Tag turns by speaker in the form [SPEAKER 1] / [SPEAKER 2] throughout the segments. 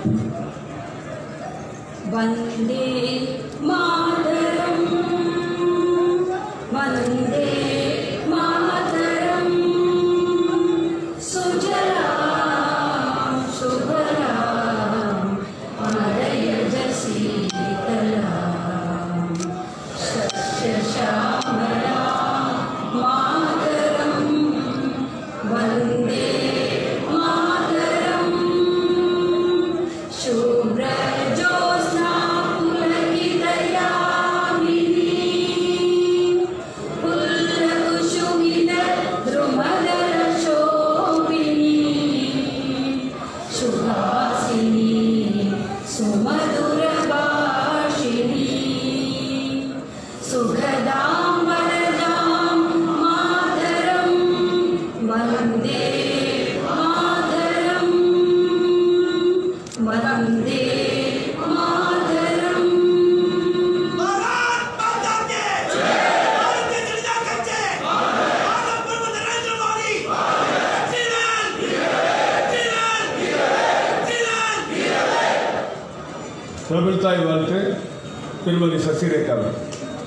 [SPEAKER 1] वन्दे मातरम् वन्दे मातरम् सुजला सुभला मलयजशीतला सस्यश्यामला मातरम् वन्दे मातरम् शुभ्रजोत्स्ना पुलकितयामिनी पुल्लकुसुमित द्रुमदलशोभिनी सुहासिनी सुमधुरभाषिणी सुखदां वरदां मातरं वन्दे मातरम् वन्दे मातरम्
[SPEAKER 2] भारत माता की भारतीय जनता कच्चे भारत प्रभु नरेंद्र मोदी जिलान जिलान जिलान
[SPEAKER 3] தமிழ்தாய் வாழ்த்து திருமதி சசிரேகா அவர்கள்.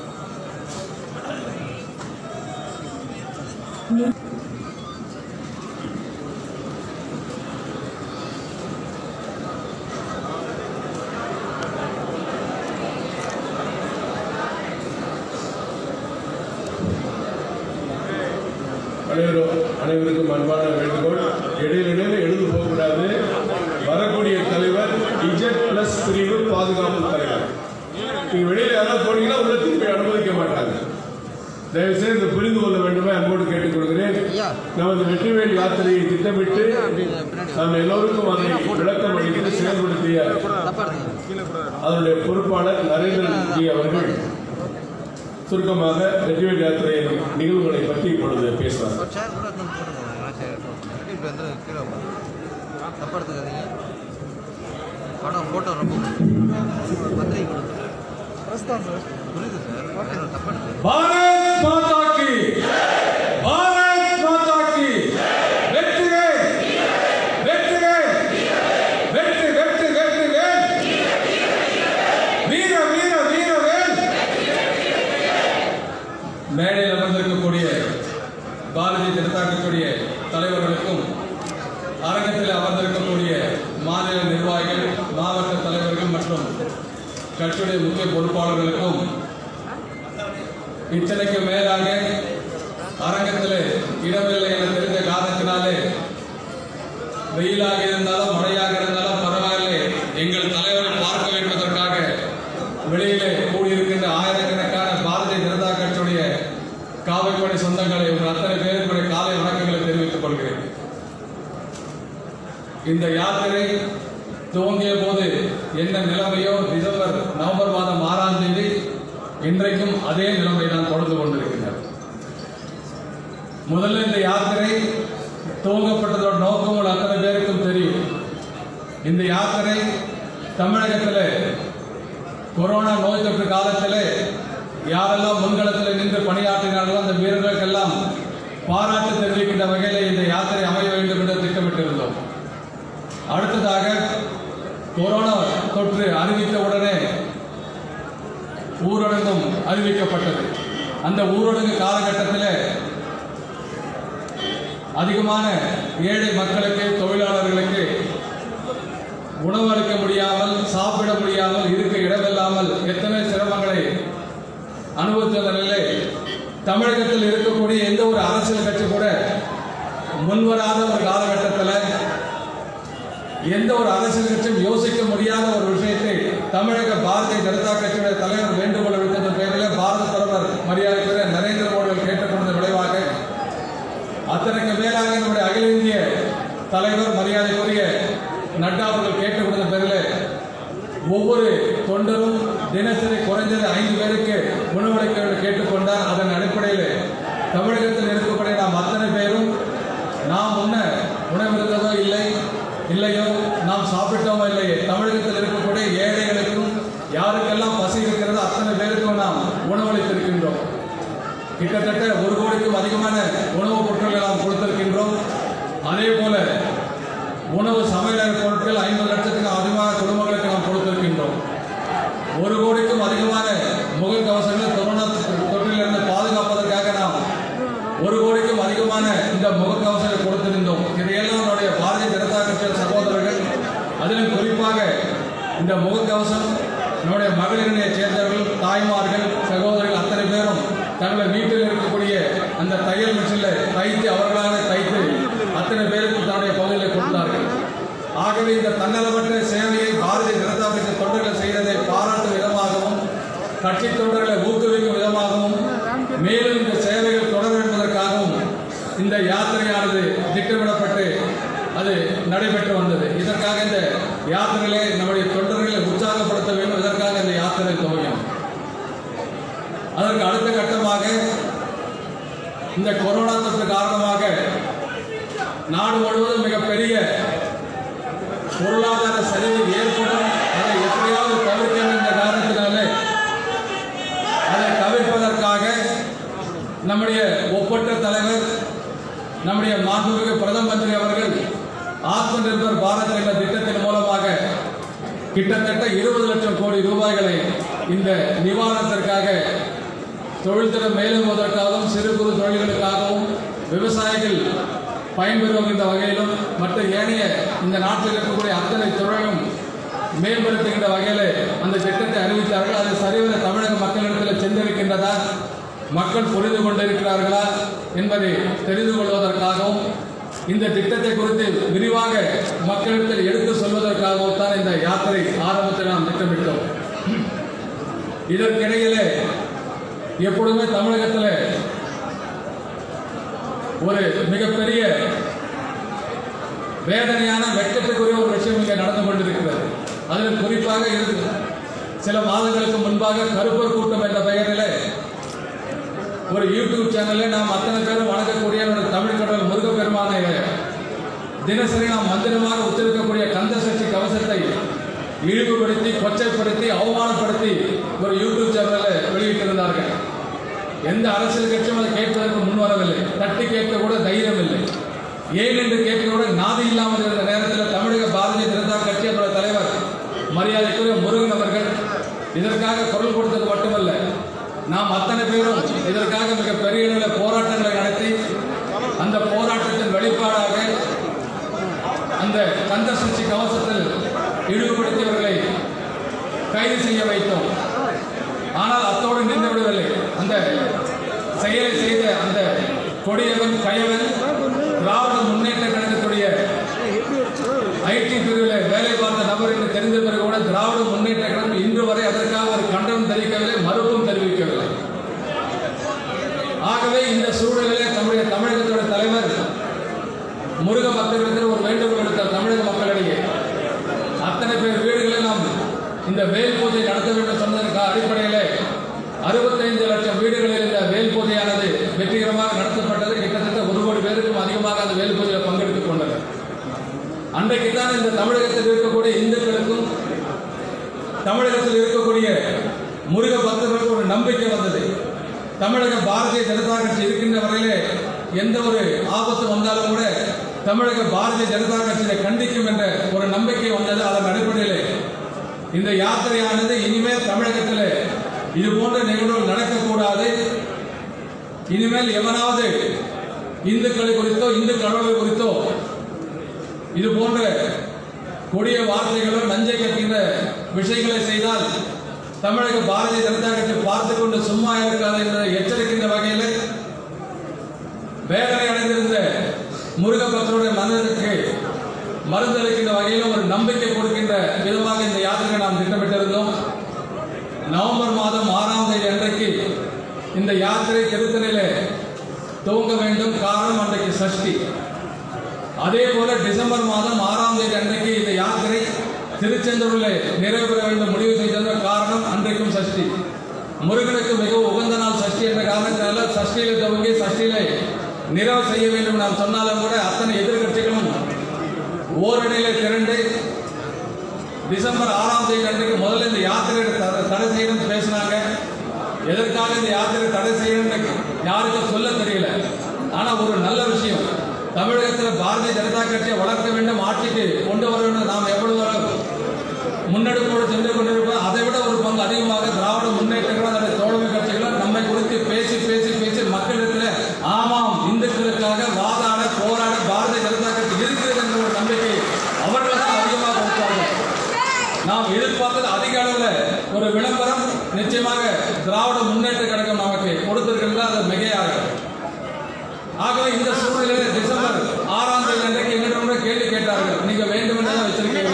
[SPEAKER 3] அனைவரும் அனைவருக்கும் அன்பான வேண்டுகோள் இடையில இடையில எழுந்து போகக்கூடாது வரக்கூடிய தலைவர் இஜெட் பிளஸ் பிரிவு பாதுகாப்பு தலைவர் நீங்க வெளியில யாராவது போனீங்கன்னா உள்ள திருப்பி அனுமதிக்க மாட்டாங்க தயவு செய்து இதை புரிந்து கொள்ள வேண்டுமே அன்போடு கேட்டுக்கொள்கிறேன் நமது வெற்றிவேல் யாத்திரையை திட்டமிட்டு நாம் எல்லோருக்கும் அதை விளக்கம் அளித்து செயல்படுத்திய அதனுடைய பொறுப்பாளர் நரேந்திர ஜி அவர்கள் சுருக்கமாக வெற்றிவேல் யாத்திரையின் நிகழ்வுகளை பற்றி இப்பொழுது பேசுவார்
[SPEAKER 4] ஒரு சேர் கூட எடுத்து வந்து போட்டுக்கோங்க நான் சேர் இப்போ வந்து கீழே உட்காரு. தப்பா எடுத்துக்காதீங்க படம் ஃபோட்டோ ரொம்ப முக்கியம். பத்திரிகை கொடுங்க புரியுது சார் வேற தப்பா எடுத்து
[SPEAKER 3] பாரத் மாதா கி பாரத் மாதா கி வெற்றிவேல் வெற்றிவேல் வெற்றி வெற்றி வெற்றிவேல் வீர வீர வீரவேல் மேடையில் அமர்ந்திருக்கக்கூடிய பாரதிய ஜனதா கட்சியுடைய தலைவர்களுக்கும் அரங்கத்தில் அமர்ந்திருக்கக்கூடிய மாநில நிர்வாகிகள் மாவட்ட தலைவர்கள் மற்றும் கட்சியுடைய முக்கிய பொறுப்பாளர்களுக்கும் இத்தனைக்கு மேலாக அரங்கத்தில் இடமில்லை என தெரிந்த காரணத்தினாலே வெயிலாக இருந்தாலும் மழையாக இருந்தாலும் பரவாயில்லை எங்கள் தலைவரை பார்க்க வேண்டுவதற்காக வெளியிலே கூடியிருக்கின்ற ஆயிரக்கணக்கான பாரதிய ஜனதா கட்சியுடைய காவல்படை சொந்தங்களை உங்கள் அத்தனை பேருக்குடைய காலை வணக்கங்களை தெரிவித்துக் கொள்கிறேன் இந்த யாத்திரை துவங்கிய போது என்ன நிலைமையோ டிசம்பர் நவம்பர் மாதம் ஆறாம் தேதி இன்றைக்கும் அதே நிலைமை தான் தொடர்ந்து கொண்டிருக்கிறது முதல்ல இந்த யாத்திரை துவங்கப்பட்டதோட நோக்கம் உள்ள அத்தனை பேருக்கும் தெரியும் இந்த யாத்திரை தமிழகத்தில் கொரோனா நோய் தொற்று காலத்தில் யாரெல்லாம் முன்களத்தில் நின்று பணியாற்றினார்களோ அந்த வீரர்களுக்கெல்லாம் பாராட்டு தெரிவிக்கின்ற வகையில் இந்த யாத்திரை அமைய வேண்டும் என்று திட்டமிட்டிருந்தோம் அடுத்ததாக கொரோனா தொற்று அறிவித்த உடனே ஊரடங்கும் அறிவிக்கப்பட்டது அந்த ஊரடங்கு காலகட்டத்தில் அதிகமான ஏழை மக்களுக்கு தொழிலாளர்களுக்கு உணவு அளிக்க முடியாமல் சாப்பிட முடியாமல் இருக்க இடமில்லாமல் எத்தனை சிரமங்களை அனுபவித்த நிலையிலே தமிழகத்தில் இருக்கக்கூடிய எந்த ஒரு அரசியல் கட்சி கூட முன்வராத ஒரு காலகட்டத்தில் எந்த ஒரு அரசியல் கட்சியும் யோசிக்க முடியாத ஒரு விஷயத்தை தமிழக பாரதிய ஜனதா கட்சியுடைய தலைவர் வேண்டுகோள் விடுத்த பெயரில் பாரத பிரதமர் மரியாதைக்குரிய நரேந்திர மோடி அவர்கள் கேட்டுக்கொண்ட விளைவாக அத்தனைக்கு மேலாக நம்முடைய அகில இந்திய தலைவர் மரியாதைக்குரிய நட்டா அவர்கள் கேட்டுக் கொடுத்த பேரில் ஒவ்வொரு தொண்டரும் தினசரி குறைந்தது ஐந்து பேருக்கு உணவளிக்க வேண்டும் கேட்டுக்கொண்டார் அதன் அடிப்படையில் தமிழகத்தில் இருக்கக்கூடிய நாம் அத்தனை பேரும் நாம் முன்ன உணவிருந்ததோ இல்லை இல்லையோ நாம் சாப்பிட்டோமோ இல்லையே தமிழகத்தில் இருக்கக்கூடிய ஏழைகளுக்கும் யாருக்கெல்லாம் பசி இருக்கிறதோ அத்தனை பேருக்கும் நாம் உணவளித்திருக்கின்றோம் கிட்டத்தட்ட ஒரு கோடிக்கும் அதிகமான உணவுப் பொருட்களை நாம் கொடுத்திருக்கின்றோம் அதே போல உணவு சமையலர் பொருட்கள் ஐம்பது லட்சத்துக்கு அதிகமாக முகக்கவசங்களை கொரோனா தொற்றிலிருந்து பாதுகாப்பதற்காக நாம் ஒரு கோடிக்கும் அதிகமான இந்த முகக்கவசங்களை கொடுத்திருந்தோம் இதையெல்லாம் நம்முடைய பாரதிய ஜனதா கட்சியின் சகோதரர்கள் அதிலும் குறிப்பாக இந்த முகக்கவசம் நம்முடைய மகளிரினை சேர்ந்தவர்கள் தாய்மார்கள் சகோதரர்கள் அத்தனை பேரும் தங்கள் வீட்டில் இருக்கக்கூடிய அந்த தையல் மிஷினில் தைத்து அவர்களாக தைத்து அத்தனை பேருக்கு தன்னுடைய பகுதியில் கொடுத்தார்கள் ஆகவே இந்த தன்னலமற்ற சேவையை பாரதிய ஜனதா கட்சி தொண்டர்கள் செய்ததை பாராட்டும் விதமாகவும் கட்சி தொண்டர்களை ஊக்குவிக்கும் விதமாகவும் மேலும் இந்த சேவைகள் தொடர என்பதற்காகவும் இந்த யாத்திரையானது திட்டமிடப்பட்டு அது நடைபெற்று வந்தது இதற்காக இந்த யாத்திரையிலே நம்முடைய தொண்டர்களை உற்சாகப்படுத்த வேண்டும் இதற்காக இந்த யாத்திரை துவங்கினோம் அதற்கு அடுத்த கட்டமாக இந்த கொரோனா தொற்று காரணமாக நாடு முழுவதும் மிகப்பெரிய பொருளாதார சரிவு ஏற்படும் அதை எப்படியாவது தவிர்க்க என்ற காரணத்தினாலே அதை தவிர்ப்பதற்காக நம்முடைய ஒப்பற்ற தலைவர் நம்முடைய மாண்புமிகு பிரதம மந்திரி அவர்கள் ஆத்ம நிர்பர் பாரத் என்ற திட்டத்தின் மூலமாக கிட்டத்தட்ட இருபது லட்சம் கோடி ரூபாய்களை இந்த நிவாரணத்திற்காக தொழில்திறன் மேலும்போதற்காகவும் சிறு குறு தொழில்களுக்காகவும் விவசாயிகள் பயன்பெறுகின்ற வகையிலும் மற்ற ஏனைய இந்த நாட்டில் இருக்கக்கூடிய அத்தனை துறையும் மேம்படுத்துகின்ற வகையில் அந்த திட்டத்தை அறிவித்தார்கள் அது சரிவர தமிழக மக்களிடத்தில் சென்றிருக்கின்றதா மக்கள் புரிந்து கொண்டிருக்கிறார்களா என்பதை தெரிந்து கொள்வதற்காகவும் இந்த திட்டத்தை குறித்து விரிவாக மக்களிடத்தில் எடுத்து சொல்வதற்காகவும் தான் இந்த யாத்திரை ஆரம்பத்தை நாம் திட்டமிட்டோம் இதற்கிடையிலே எப்பொழுதுமே தமிழகத்தில் ஒரு மிகப்பெரிய வேதனையான வெட்கத்துக்குரிய ஒரு விஷயம் இங்கே நடந்து கொண்டிருக்கிறது அதில் குறிப்பாக இரு சில மாதங்களுக்கு முன்பாக கருப்பர் கூட்டம் என்ற பெயரில் ஒரு யூடியூப் சேனலில் நாம் அத்தனை பேரும் வணங்கக்கூடிய நம்முடைய தமிழ் கடல் முருகப்பெருமானை தினசரி நாம் மந்திரமாக உச்சரிக்கக்கூடிய கந்த சஷ்டி கவசத்தை இழிவுபடுத்தி கொச்சைப்படுத்தி அவமானப்படுத்தி ஒரு யூடியூப் சேனலில் வெளியிட்டிருந்தார்கள் எந்த அரசியல் கட்சியும் அதை கேட்பதற்கு முன்வரவில்லை தட்டி கேட்க கூட தைரியம் இல்லை ஏன் என்று கேட்க கூட நாதி இல்லாமல் இருந்த நேரத்தில் தமிழக பாரதிய ஜனதா கட்சி அதோட தலைவர் மரியாதைக்குரிய முருகன் அவர்கள் இதற்காக குரல் கொடுத்தது மட்டுமல்ல நாம் அத்தனை பேரும் இதற்காக மிக பெரிய அளவில் போராட்டங்களை நடத்தி அந்த போராட்டத்தின் வெளிப்பாடாக அந்த கந்த சஷ்டி கவசத்தில் இழிவுபடுத்தியவர்களை கைது செய்ய வைத்தோம் ஆனால் அத்தோடு நின்று விடவில்லை அந்த செயலை செய்த அந்த கொடியவன் கயவன் திராவிட முன்னேற்ற கழகத்துடைய ஐடி பிரிவில் வேலை பார்த்த நபர் என்று தெரிந்த பிறகு கூட திராவிட முன்னேற்ற கழகம் இன்று வரை அதற்காக ஒரு கண்டனம் தெரிவிக்கவில்லை மறுப்பும் தெரிவிக்கவில்லை ஆகவே இந்த சூழலிலே நம்முடைய தமிழகத்துடைய தலைவர் முருக பக்தர்களிடத்தில் ஒரு வேண்டுகோள் விடுத்தார் தமிழக மக்களிடையே அத்தனை பேர் வீடுகளில் நாம் இந்த வேல் பூஜை நடத்த வேண்டும் சொன்னதற்கு அடிப்படையில் அறுபத்தைந்து லட்சம் வீடுகளில் இந்த வேல் பூஜையானது வெற்றிகரமாக நடத்தப்பட்டது கிட்டத்தட்ட ஒரு கோடி பேருக்கும் அதிகமாக அந்த வேல் பூஜையில் பங்கெடுத்துக் கொண்டனர் அன்றைக்கு தான் இந்த தமிழகத்தில் இருக்கக்கூடிய இந்துக்களுக்கும் தமிழகத்தில் இருக்கக்கூடிய முருக பக்தர்களுக்கு ஒரு நம்பிக்கை வந்தது தமிழக பாரதிய ஜனதா கட்சி இருக்கின்ற வரையிலே எந்த ஒரு ஆபத்து வந்தாலும் கூட தமிழக பாரதிய ஜனதா கட்சியை கண்டிக்கும் என்ற ஒரு நம்பிக்கை வந்தது அதன் அடிப்படையில் இந்த யாத்திரையானது இனிமேல் தமிழகத்தில் இது போன்ற நிகழ்வுகள் நடக்கக்கூடாது இனிமேல் எவனாவது இந்துக்களை குறித்தோ இந்து கடவுளை குறித்தோ இது போன்ற கொடிய வார்த்தைகளோ நஞ்சை கட்டுகின்ற விஷயங்களை செய்தால் தமிழக பாரதிய ஜனதா கட்சி பார்த்து கொண்டு சும்மா இருக்காது என்று எச்சரிக்கின்ற வகையில் வேதனை அடைந்திருந்த முருக பக்தருடைய மனதிற்கு மருந்தளிக்கின்ற வகையில் ஒரு நம்பிக்கை கொடுக்கின்ற விதமாக இந்த யாத்திரை நாம் திட்டமிட்டிருந்தோம் நவம்பர் மாதம் ஆறாம் தேதி அன்றைக்கு இந்த யாத்திரை திருத்தணியில துவங்க வேண்டும் காரணம் அன்றைக்கு சஷ்டி அதே போல டிசம்பர் மாதம் ஆறாம் தேதி அன்றைக்கு இந்த யாத்திரை திருச்செந்தூரில் நிறைவு பெற வேண்டும் முடிவு செய்தது காரணம் அன்றைக்கும் சஷ்டி முருகனுக்கு மிகவும் உகந்த நாள் சஷ்டி என்ற காரணத்தினால சஷ்டியில துவங்கி சஷ்டியில நிறைவு செய்ய வேண்டும் நாம் சொன்னாலும் கூட அத்தனை எதிர்கட்சிகளும் ஓரணியில திரண்டு டிசம்பர் ஆறாம் தேதி அன்றைக்கு முதல்ல இந்த யாத்திரை த- தடை செய்யணும்னு பேசினாங்க எதற்காக இந்த யாத்திரை தடை செய்யணும்னு யாருக்கும் சொல்ல தெரியல ஆனா ஒரு நல்ல விஷயம் தமிழகத்தில் பாரதிய ஜனதா கட்சியை வளர்க்க வேண்டும் ஆட்சிக்கு கொண்டு வர வேண்டும் நாம் எவ்வளவு முன்னெடுப்போடு சென்று கொண்டிருப்போம் அதை விட ஒரு பங்கு அதிகமாக திராவிட முன்னேற்ற கழகம் அதை ஒரு விளம்பரம் நிச்சயமாக திராவிட முன்னேற்ற கழகம் நமக்கு கொடுத்திருக்கிறது அது மிகையாக ஆகவே இந்த சூழ்நிலையில் டிசம்பர் ஆறாம் தேதி அன்றைக்கு எங்கிட்ட கூட கேள்வி கேட்டார்கள் நீங்க வேண்டும் என்று தான் வச்சிருக்கீங்க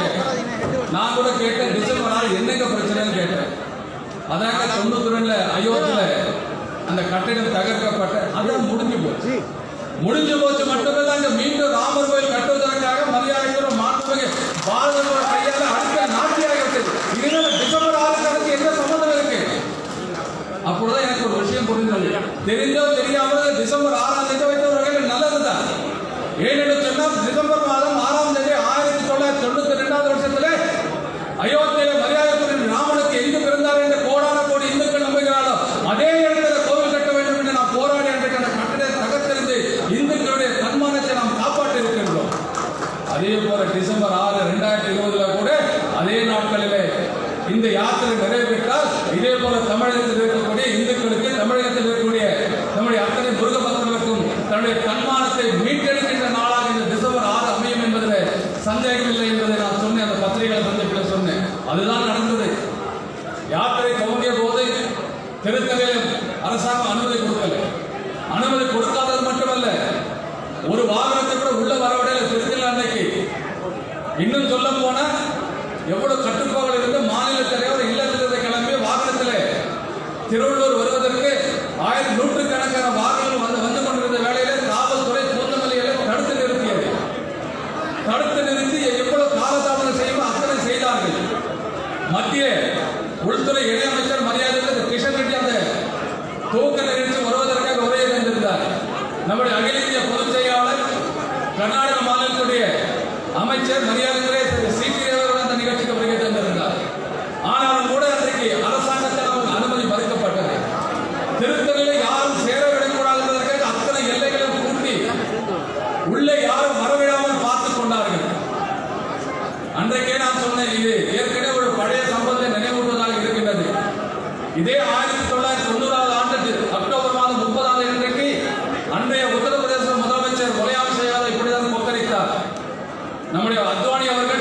[SPEAKER 3] நான் கூட கேட்டேன் டிசம்பர் ஆறு என்னங்க பிரச்சனைன்னு கேட்டேன் அதாங்க தொண்ணூத்தி ரெண்டுல அயோத்தியில அந்த கட்டிடம் தகர்க்கப்பட்ட அதான் முடிஞ்சு போச்சு முடிஞ்சு போச்சு மட்டுமே அங்க மீண்டும் ராமர் கோயில் கட்டுவதற்காக மரியாதைக்குற மாண்புமிகு பாரதத்தோட கையால அடுத்த நாட்டியாகிவிட்டது இதனால டிசம்பர் ஆறு கணக்கு என்ன சம்மந்தம் இருக்கு அப்பொழுதுதான் எனக்கு ஒரு விஷயம் புரிந்தது தெரிந்தோ தெரியாமலோ டிசம்பர் ஆறாம் தேதி வைத்த ஒரு வகையில் நல்லதுதான் ஏனென்று சொன்னால் டிசம்பர் மாதம் ஆறாம் தேதி ஆயிரத்தி தொள்ளாயிரத்தி தொண்ணூத்தி ரெண்டாவது வருஷத்துல அயோத்தியில மரியாதைக்குரிய ராமனுக்கு எங்கு பிறந்தார் என்று கோடான கோடி இந்துக்கள் நம்புகிறாரோ அதே இடத்துல கோவில் கட்ட வேண்டும் என்று நாம் போராடி அன்றைக்கு அந்த கட்டடத்தை தகர்த்தெறிந்து இந்துக்களுடைய தன்மானத்தை நாம் காப்பாற்றி இருக்கின்றோம் அதே போல டிசம்பர் ஆறு ரெண்டாயிரத்தி இருபதுல கூட அதே நாட்களிலே இந்த யாத்திரை நிறைவேற்றால் இதே போல தமிழகத்தில் இருக்கக்கூடிய இந்துக்களுக்கு தமிழகத்தில் இருக்கக்கூடிய நம்முடைய அத்தனை முருக பக்தர்களுக்கும் தன்னுடைய தன்மானத்தை மீட்டெடுக்கின்ற நாளாக இந்த டிசம்பர் ஆறு அமையும் என்பதில் சந்தேகம் இல்லை என்பதை நான் சொன்னேன் அந்த பத்திரிகை சந்திப்பில் சொன்னேன் அதுதான் நடந்தது யாத்திரை துவங்கிய போது திருத்தலையில் அரசாங்கம் அனுமதி கொடுக்கல அனுமதி கொடுக்காதது மட்டுமல்ல ஒரு வாகனத்தை கூட உள்ள வரவிடையில திருத்தல அன்னைக்கு இன்னும் சொல்ல போனா எவ்வளவு கட்டுப்பாடுகள் இருந்து மாநில தலைவர் இல்லத்திலிருந்து கிளம்பி வாகனத்தில் திருவள்ளூர் வருவதற்கு ஆயிரத்தி நூற்றுக்கணக்கான வாகனங்கள் வந்து வந்து கொண்டிருந்த வேளையில காவல்துறை பூந்தமல்லிகளை தடுத்து நிறுத்தியது தடுத்து நிறுத்தி எவ்வளவு காலதாமதம் செய்யுமோ அத்தனை செய்தார்கள் மத்திய உள்துறை இணையமைச்சர் மரியாதை கிஷன் ரெட்டி அந்த துவக்க நிகழ்ச்சி வருவதற்காக உரையை தந்திருந்தார் நம்முடைய அகில இந்திய பொதுச் செயலாளர் கர்நாடக மாநிலத்துடைய அமைச்சர் மரியாதைக்குரிய திரு சி டி அவர்கள் அந்த நிகழ்ச்சிக்கு வருகை தந்திருந்தார் ஆனாலும் கூட அன்றைக்கு அரசாங்கத்தால் அவருக்கு அனுமதி மறுக்கப்பட்டது திருத்தலில் யாரும் சேர விடக்கூடாது என்பதற்காக அத்தனை எல்லைகளையும் கூட்டி உள்ளே யாரும் வரவிடாமல் பார்த்துக் கொண்டார்கள் அன்றைக்கே நான் சொன்னேன் இது ஏற்கனவே ஒரு பழைய சம்பவத்தை நினைவூட்டுவதாக இருக்கின்றது இதே ஆயிரத்தி தொள்ளாயிரத்தி தொண்ணூறாவது ஆண்டு அக்டோபர் மாதம் முப்பதாம் தேதி அன்றைக்கு அன்றைய உத்தரப்பிரதேச முதலமைச்சர் முலையாம் செய்யாத இப்படிதான் கொக்கரித்தார் நம்முடைய அத்வானி அவர்கள்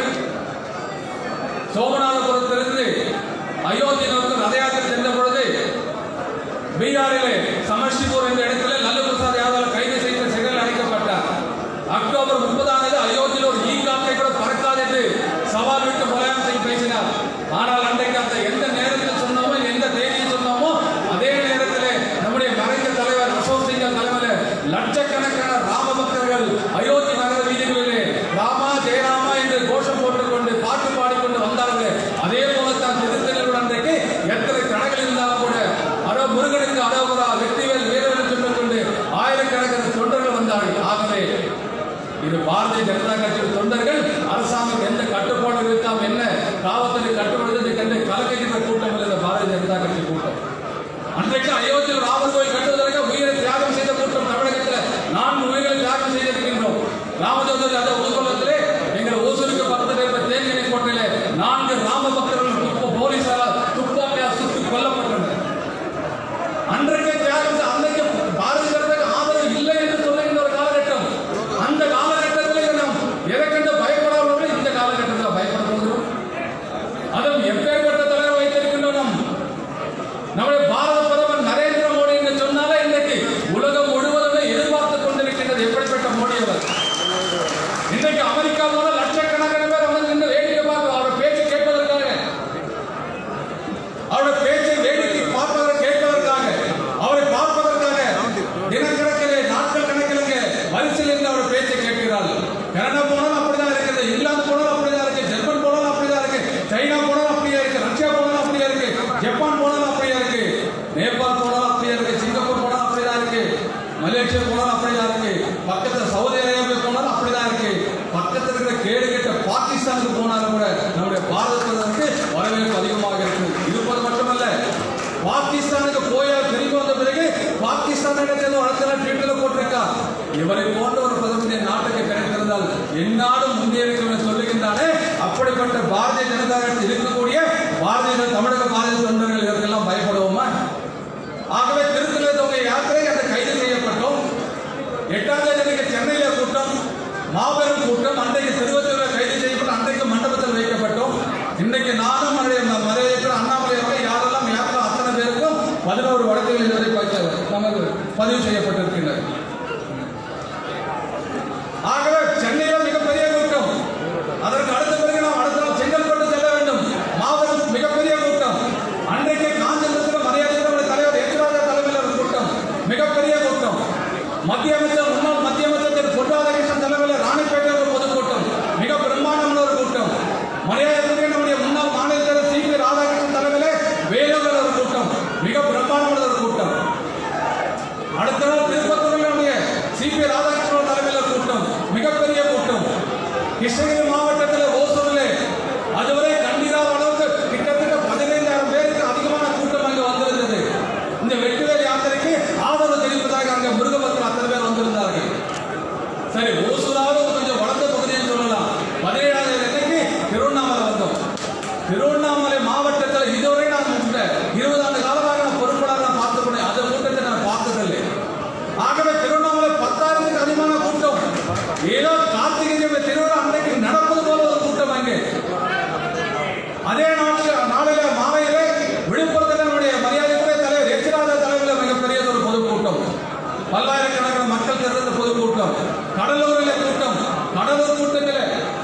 [SPEAKER 3] சோமநாதபுரத்திலிருந்து அயோத்தி நோக்கி ரத யாத்திரை சென்ற பொழுது பீகாரிலே சமஷ்டிபூர் என்ற இடத்துல லல்லு பிரசாத் யாதவ் கைது செய்து சிறையில் அடைக்கப்பட்டார் அக்டோபர் முப்பதாம் தேதி அயோத்தியில் ஒரு ஈ காக்கை கூட பறக்காது என்று சவால் விட்டு முலாயம் செய்து பேசினார் ஆனால் அன்றைக்கு அந்த எந்த நேரத்தில் சொன்னோமோ எந்த தேதியை சொன்னோமோ அதே நேரத்தில் நம்முடைய மறைந்த தலைவர் அசோக் சிங்கல் தலைமையில் லட்சக்கணக்கான ராம பக்தர்கள் அயோத்தி நகர வீதிகளிலே ராமா ஜெயராமா என்று கோஷம் போட்டுக்கொண்டு பாட்டு பாடிக்கொண்டு வந்தார்கள் அதே போலத்தான் திருத்தலூர் அன்றைக்கு எத்தனை கடைகள் இருந்தாலும் கூட அரோ முருகனுக்கு அரோகரா வெற்றிவேல் வீரர்கள் சொல்லிக் கொண்டு ஆயிரக்கணக்கான தொண்டர்கள் வந்தார்கள் ஆகவே இது பாரதிய ஜனதா கட்சியின் தொண்டர்கள் அரசாங்கம் எந்த கட்டுப்பாடு இருக்காம என்ன காவல்துறை கட்டுப்படுத்தி கண்டு கலக்கின்ற கூட்டம் இல்லை இந்த பாரதிய ஜனதா கட்சி கூட்டம் அன்றைக்கு அயோத்தியில் ராமர் கோயில் கட்டுவதற்கு உயிரை தியாகம் செய்த கூட்டம் தமிழகத்தில் நான்கு உயிர்களை தியாகம் செய்திருக்கின்றோம் ராமஜோதரி அந்த ஊர்வலத்திலே எங்கள் ஊசலுக்கு பக்கத்தில் இருந்த தேனியனை கோட்டையிலே நான்கு ராம பக்தர்கள் துப்ப போலீசாரால் துப்பாக்கியால் சுட்டு கொல்லப்பட்டனர் அன்றைக்கு தியாகம் செ- அன்றைக்கு பாரதிய ஜனதா ஆதரவு இல்லை என்று சொல்லுகின்ற ஒரு காலகட்டம் அந்த காலகட்டத்தில் நாம் எதை கண்டு பயப்படாமல் இந்த காலகட்டத்தில் பயப்பட போகிறோம் அதுவும் எப்பேற்பட்ட தலைவர் வைத்திருக்கின்றோம் நாம் நம்முடைய பாரத பிரதமர் நரேந்திர மோடி என்று சொன்னாலே இன்றைக்கு உலகம் முழுவதுமே எதிர்பார்த்துக் கொண்டிருக்கின்றது எப்படிப்பட்ட மோடி அவர் இன்றைக்கு அமெரிக்கா முதல் லட்சக்கணக்கான பேர் வந்து நின்று வேடிக்கை பார்க்க அவருடைய பேச்சு கேட்பதற்காக அவருடைய பேச்சை வேடிக்கை பார்ப்பதற்கு கேட்பதற்காக அவரை பார்ப்பதற்காக தினக்கணக்கிலே நாட்கள் கணக்கிலே வரிசையில் இருந்து அவர் பேச்சை கேட்கிறார்கள் கனடா போனாலும் அப்படிதான் இருக்குது இங்கிலாந்து போனாலும் அப்படிதான் இருக்கு ஜெர்மன் போனாலும் அப்படிதான் இருக்கு சைனா போனாலும் அப்படியே இருக்கு ரஷ்யா போனாலும் அப்படியே இருக்கு ஜப்பான் போனாலும் அப்படியே இருக்கு நேபாள் போனாலும் அப்படியே இருக்கு சிங்கப்பூர் போனாலும் அப்படிதான் இருக்கு மலேசியா போனாலும் அப்படிதான் இருக்கு பக்கத்துல சவுதி அரேபியா போனாலும் அப்படிதான் இருக்கு பக்கத்துல இருக்கிற கேடு கெட்ட பாகிஸ்தானுக்கு போனாலும் கூட நம்முடைய பாரத பிரதமருக்கு வரவேற்பு அதிகமாக இருக்கு இருப்பது மட்டுமல்ல பாகிஸ்தானுக்கு போயால் திரும்பி வந்த பிறகு பாகிஸ்தானிடம் சேர்ந்து வழக்கெல்லாம் ட்விட்டர்ல போட்டிருக்கா இவரை போன்ற ஒரு பிரதமர் என் நாட்டுக்கு கிடைத்திருந்தால் என்னாலும் முன்னேறிக்கும் என்று சொல்லுகின்றானே அப்படிப்பட்ட பாரதிய ஜனதா கட்சி இருக்கக்கூடிய பாரதிய ஜன- தமிழக பாரதிய தொண்டர்கள் இதற்கெல்லாம் பயப்படுவோமா ஆகவே திருத்தல தொகை யாத்திரை அந்த கைது செய்யப்பட்டோம் எட்டாம் தேதி அன்னைக்கு சென்னையில கூட்டம் மாபெரும் கூட்டம் அன்றைக்கு திருவத்தூரில் கைது செய்யப்பட்டு அன்றைக்கு மண்டபத்தில் வைக்கப்பட்டோம் இன்றைக்கு நானும் மரியாதை அண்ணாமலை அவர்கள் பதினோரு வழக்குகள் இதுவரை ப- நமக்கு பதிவு செய்யப்பட்டிருக்கின்றன ஆகவே சென்னையில் மிகப்பெரிய கூட்டம் அதற்கு அடுத்த பிறகு நாம் அடுத்த நாள் செங்கல்பட்டு செல்ல வேண்டும் மாபெரும் மிகப்பெரிய கூட்டம் அன்றைக்கு காஞ்சிபுரத்தில் மரியாதை தலைவர் எச்ராஜா தலைமையில் ஒரு கூட்டம் மிகப்பெரிய கூட்டம் மத்திய அமைச்சர் முன்னாள் மத்திய அமைச்சர் திரு பொன் ராதாகிருஷ்ணன் தலைமையில் ராணிப்பேட்டையில் ஒரு பொதுக்கூட்டம் மிக பிரம்மாண்டமான ஒரு கூட்டம் மரியாதைக்குரிய நம்முடைய முன்னாள் மாநில தலைவர் சி பி ராதாகிருஷ்ணன் தலைமையிலே வேலூரில் ஒரு கூட்டம் மிக பிரம்மாண்டமான ஒரு கூட்டம் அடுத்த நாள் திருப்பத்தூரில் நம்முடைய சி பி ராதாகிருஷ்ணன் தலைமையில் ஒரு கூட்டம் மிகப்பெரிய கூட்டம் கிருஷ்ணகிரி மாவட்டத்தில் ஓசூரில் அதுவரை கண்டிராத அளவுக்கு கிட்டத்தட்ட பதினைந்தாயிரம் பேருக்கு அதிகமான கூட்டம் அங்கு வந்திருந்தது இந்த வெற்றிவேல் யாத்திரைக்கு ஆதரவு தெரிவிப்பதாக அங்கே முருகபக்தர் அத்தனை பேர் வந்திருந்தார்கள் சரி ஓசூராவது கொஞ்சம் வளர்ந்த பகுதின்னு சொல்லலாம் பதினேழாம் தேதி அன்னைக்கு திருவண்ணாமலை வந்தோம் திருவண்ணாமலை மாவட்டத்தில் இதுவரை நான் இந்த இருபது ஆண்டு காலமாக நான் பொறுப்பாளராக நான் பார்த்து கொண்டேன் அந்த கூட்டத்தை நான் பார்த்ததில்லை ஆகவே திருவண்ணாமலை பத்தாயிரத்துக்கு அதிகமான கூட்டம் ஏதோ கார்த்திகை தீப திருவிழா அன்றைக்கு நடப்பது போல ஒரு கூட்டம் அங்கே அதே நாட்டில் நாளில மாலையிலே விழுப்புரத்தில் நம்முடைய மரியாதைக்குரிய தலைவர் எச்ராஜா தலைமையில் மிகப்பெரிய ஒரு பொதுக்கூட்டம் பல்லாயிரக்கணக்கான மக்கள் திரண்ட பொதுக்கூட்டம் கடலூரில் கூட்டம் கடலூர் கூட்டத்தில்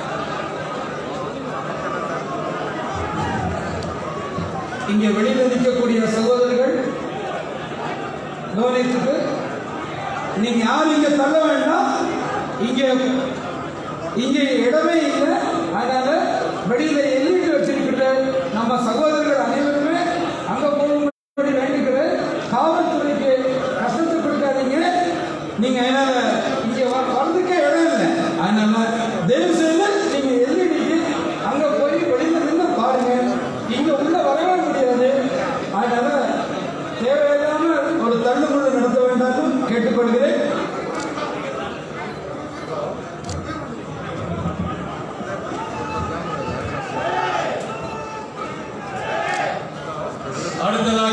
[SPEAKER 5] இங்கே வெளியில் நிற்கக்கூடிய சகோதரர்கள் கவனித்துக்கு நீங்க யாரும் இங்க தள்ள வேண்டாம் இங்கே இங்கே இடமே இல்லை அதனால வெளியில எல்இடி வச்சிருக்கிற நம்ம சகோதரர்கள் அனைவருமே அங்க போகும்படி வேண்டிக்கிறேன் காவல்துறைக்கு கஷ்டத்தை கொடுக்காதீங்க நீங்க அதனால இங்க வ- வர்றதுக்கே இடம் இல்லை அதனால தயவு செய்து நீங்க எல்இடிக்கு அங்க போய் வெளியில நின்று பாருங்க இங்க உள்ள வரவே முடியாது அதனால தேவையில்லாம ஒரு தள்ளுமுள்ளு நடத்த வேண்டாம் கேட்டுக்கொள்கிறேன்
[SPEAKER 3] அடுத்ததாக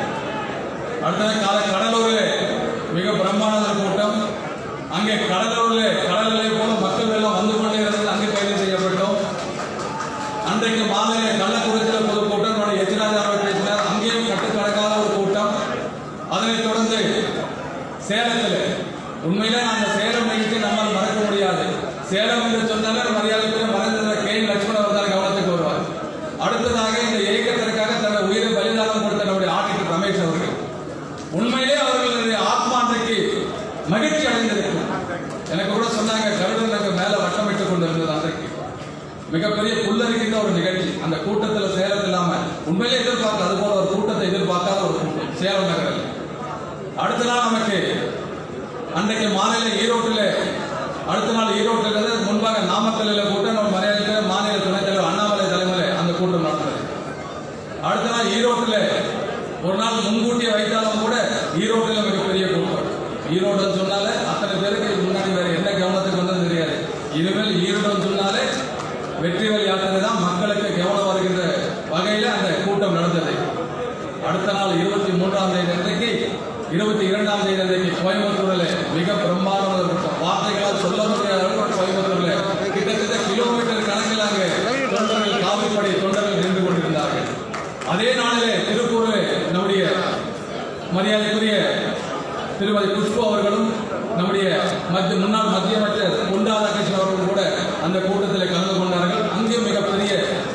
[SPEAKER 3] அடுத்ததாக கால கடலூரில் மிக பிரம்மாண்ட ஒரு கூட்டம் அங்கே கடலூரில் கடல் அலை போல மக்கள் எல்லாம் வந்து கொண்டே இருந்தது அங்கே கைது செய்யப்பட்டோம் அன்றைக்கு மாலையில் கள்ளக்குறிச்சியில் பொதுக்கூட்டம் நம்முடைய எச்ராஜா அவர்கள் பேசினார் அங்கேயும் கட்டுக்கடக்காத ஒரு கூட்டம் அதனைத் தொடர்ந்து சேலத்தில் உண்மையிலே அந்த சேலம் நிகழ்ச்சி நம்மால் மறக்க முடியாது சேலம் என்று சொன்னாலே மரியாதைக்குரிய மறைந்த கே லட்சுமணன் அவர்கள் கவனத்துக்கு வருவார் அடுத்ததாக இந்த இயக்கத்திற்காக தன்னுடைய உயிரை பலிதானம் கொடுத்த நம்முடைய ஆடிட்டர் ரமேஷ் அவர்கள் உண்மையிலே அவர்களுடைய ஆத்மா அன்றைக்கு மகிழ்ச்சி அடைந்திருக்கும் எனக்கு கூட சொன்னாங்க கருடன் எனக்கு மேல வட்டமிட்டுக் கொண்டிருந்தது அன்றைக்கு மிகப்பெரிய புல்லரிக்கின்ற ஒரு நிகழ்ச்சி அந்த கூட்டத்துல சேலம் இல்லாம உண்மையிலே எதிர்பார்க்கல அது போல ஒரு கூட்டத்தை எதிர்பார்க்காத ஒரு கூட்டம் சேலம் நகரில் அடுத்த நாள் நமக்கு அன்றைக்கு மாநில ஈரோட்டில் அடுத்த நாள் ஈரோட்டில் இருந்து முன்பாக நாமக்கல்லில் கூட்டம் நம்ம மரியாதை மாநில துணைத் தலைவர் அண்ணாமலை தலைமையில் அந்த கூட்டம் நடந்தது அடுத்த நாள் ஈரோட்டில் ஒரு நாள் முன்கூட்டியே வைத்தாலும் கூட ஈரோட்டில் மிகப்பெரிய கூட்டம் ஈரோடுன்னு சொன்னாலே அத்தனை பேருக்கு இதுக்கு முன்னாடி வேற என்ன கவனத்துக்கு வந்தது தெரியாது இனிமேல் ஈரோடுன்னு சொன்னாலே வெற்றிவேல் யாத்திரை தான் மக்களுக்கு கவனம் வருகின்ற வகையில் அந்த கூட்டம் நடந்தது அடுத்த நாள் இருபத்தி மூன்றாம் தேதி அன்றைக்கு இருபத்தி இரண்டாம் தேதி அன்றைக்கு கோயம்புத்தூரில் மிக பிரம்மாண்டமான ஒரு கூட்டம் வார்த்தைகளால் சொல்ல முடியாத அளவுக்கு கோயம்புத்தூரில் கிட்டத்தட்ட கிலோமீட்டர் கணக்கில் அங்கே தொண்டர்கள் காவிப்படை தொண்டர்கள் நின்று கொண்டிருந்தார்கள் அதே நாளிலே திருப்பூரில் நம்முடைய மரியாதைக்குரிய திருமதி குஷ்பு அவர்களும் நம்முடைய மத்திய முன்னாள் மத்திய அமைச்சர் பொன் ராதாகிருஷ்ணன் அவர்களும் கூட அந்த கூட்டத்தில் கலந்து கொண்டார்கள் அங்கேயும் மிகப்பெரிய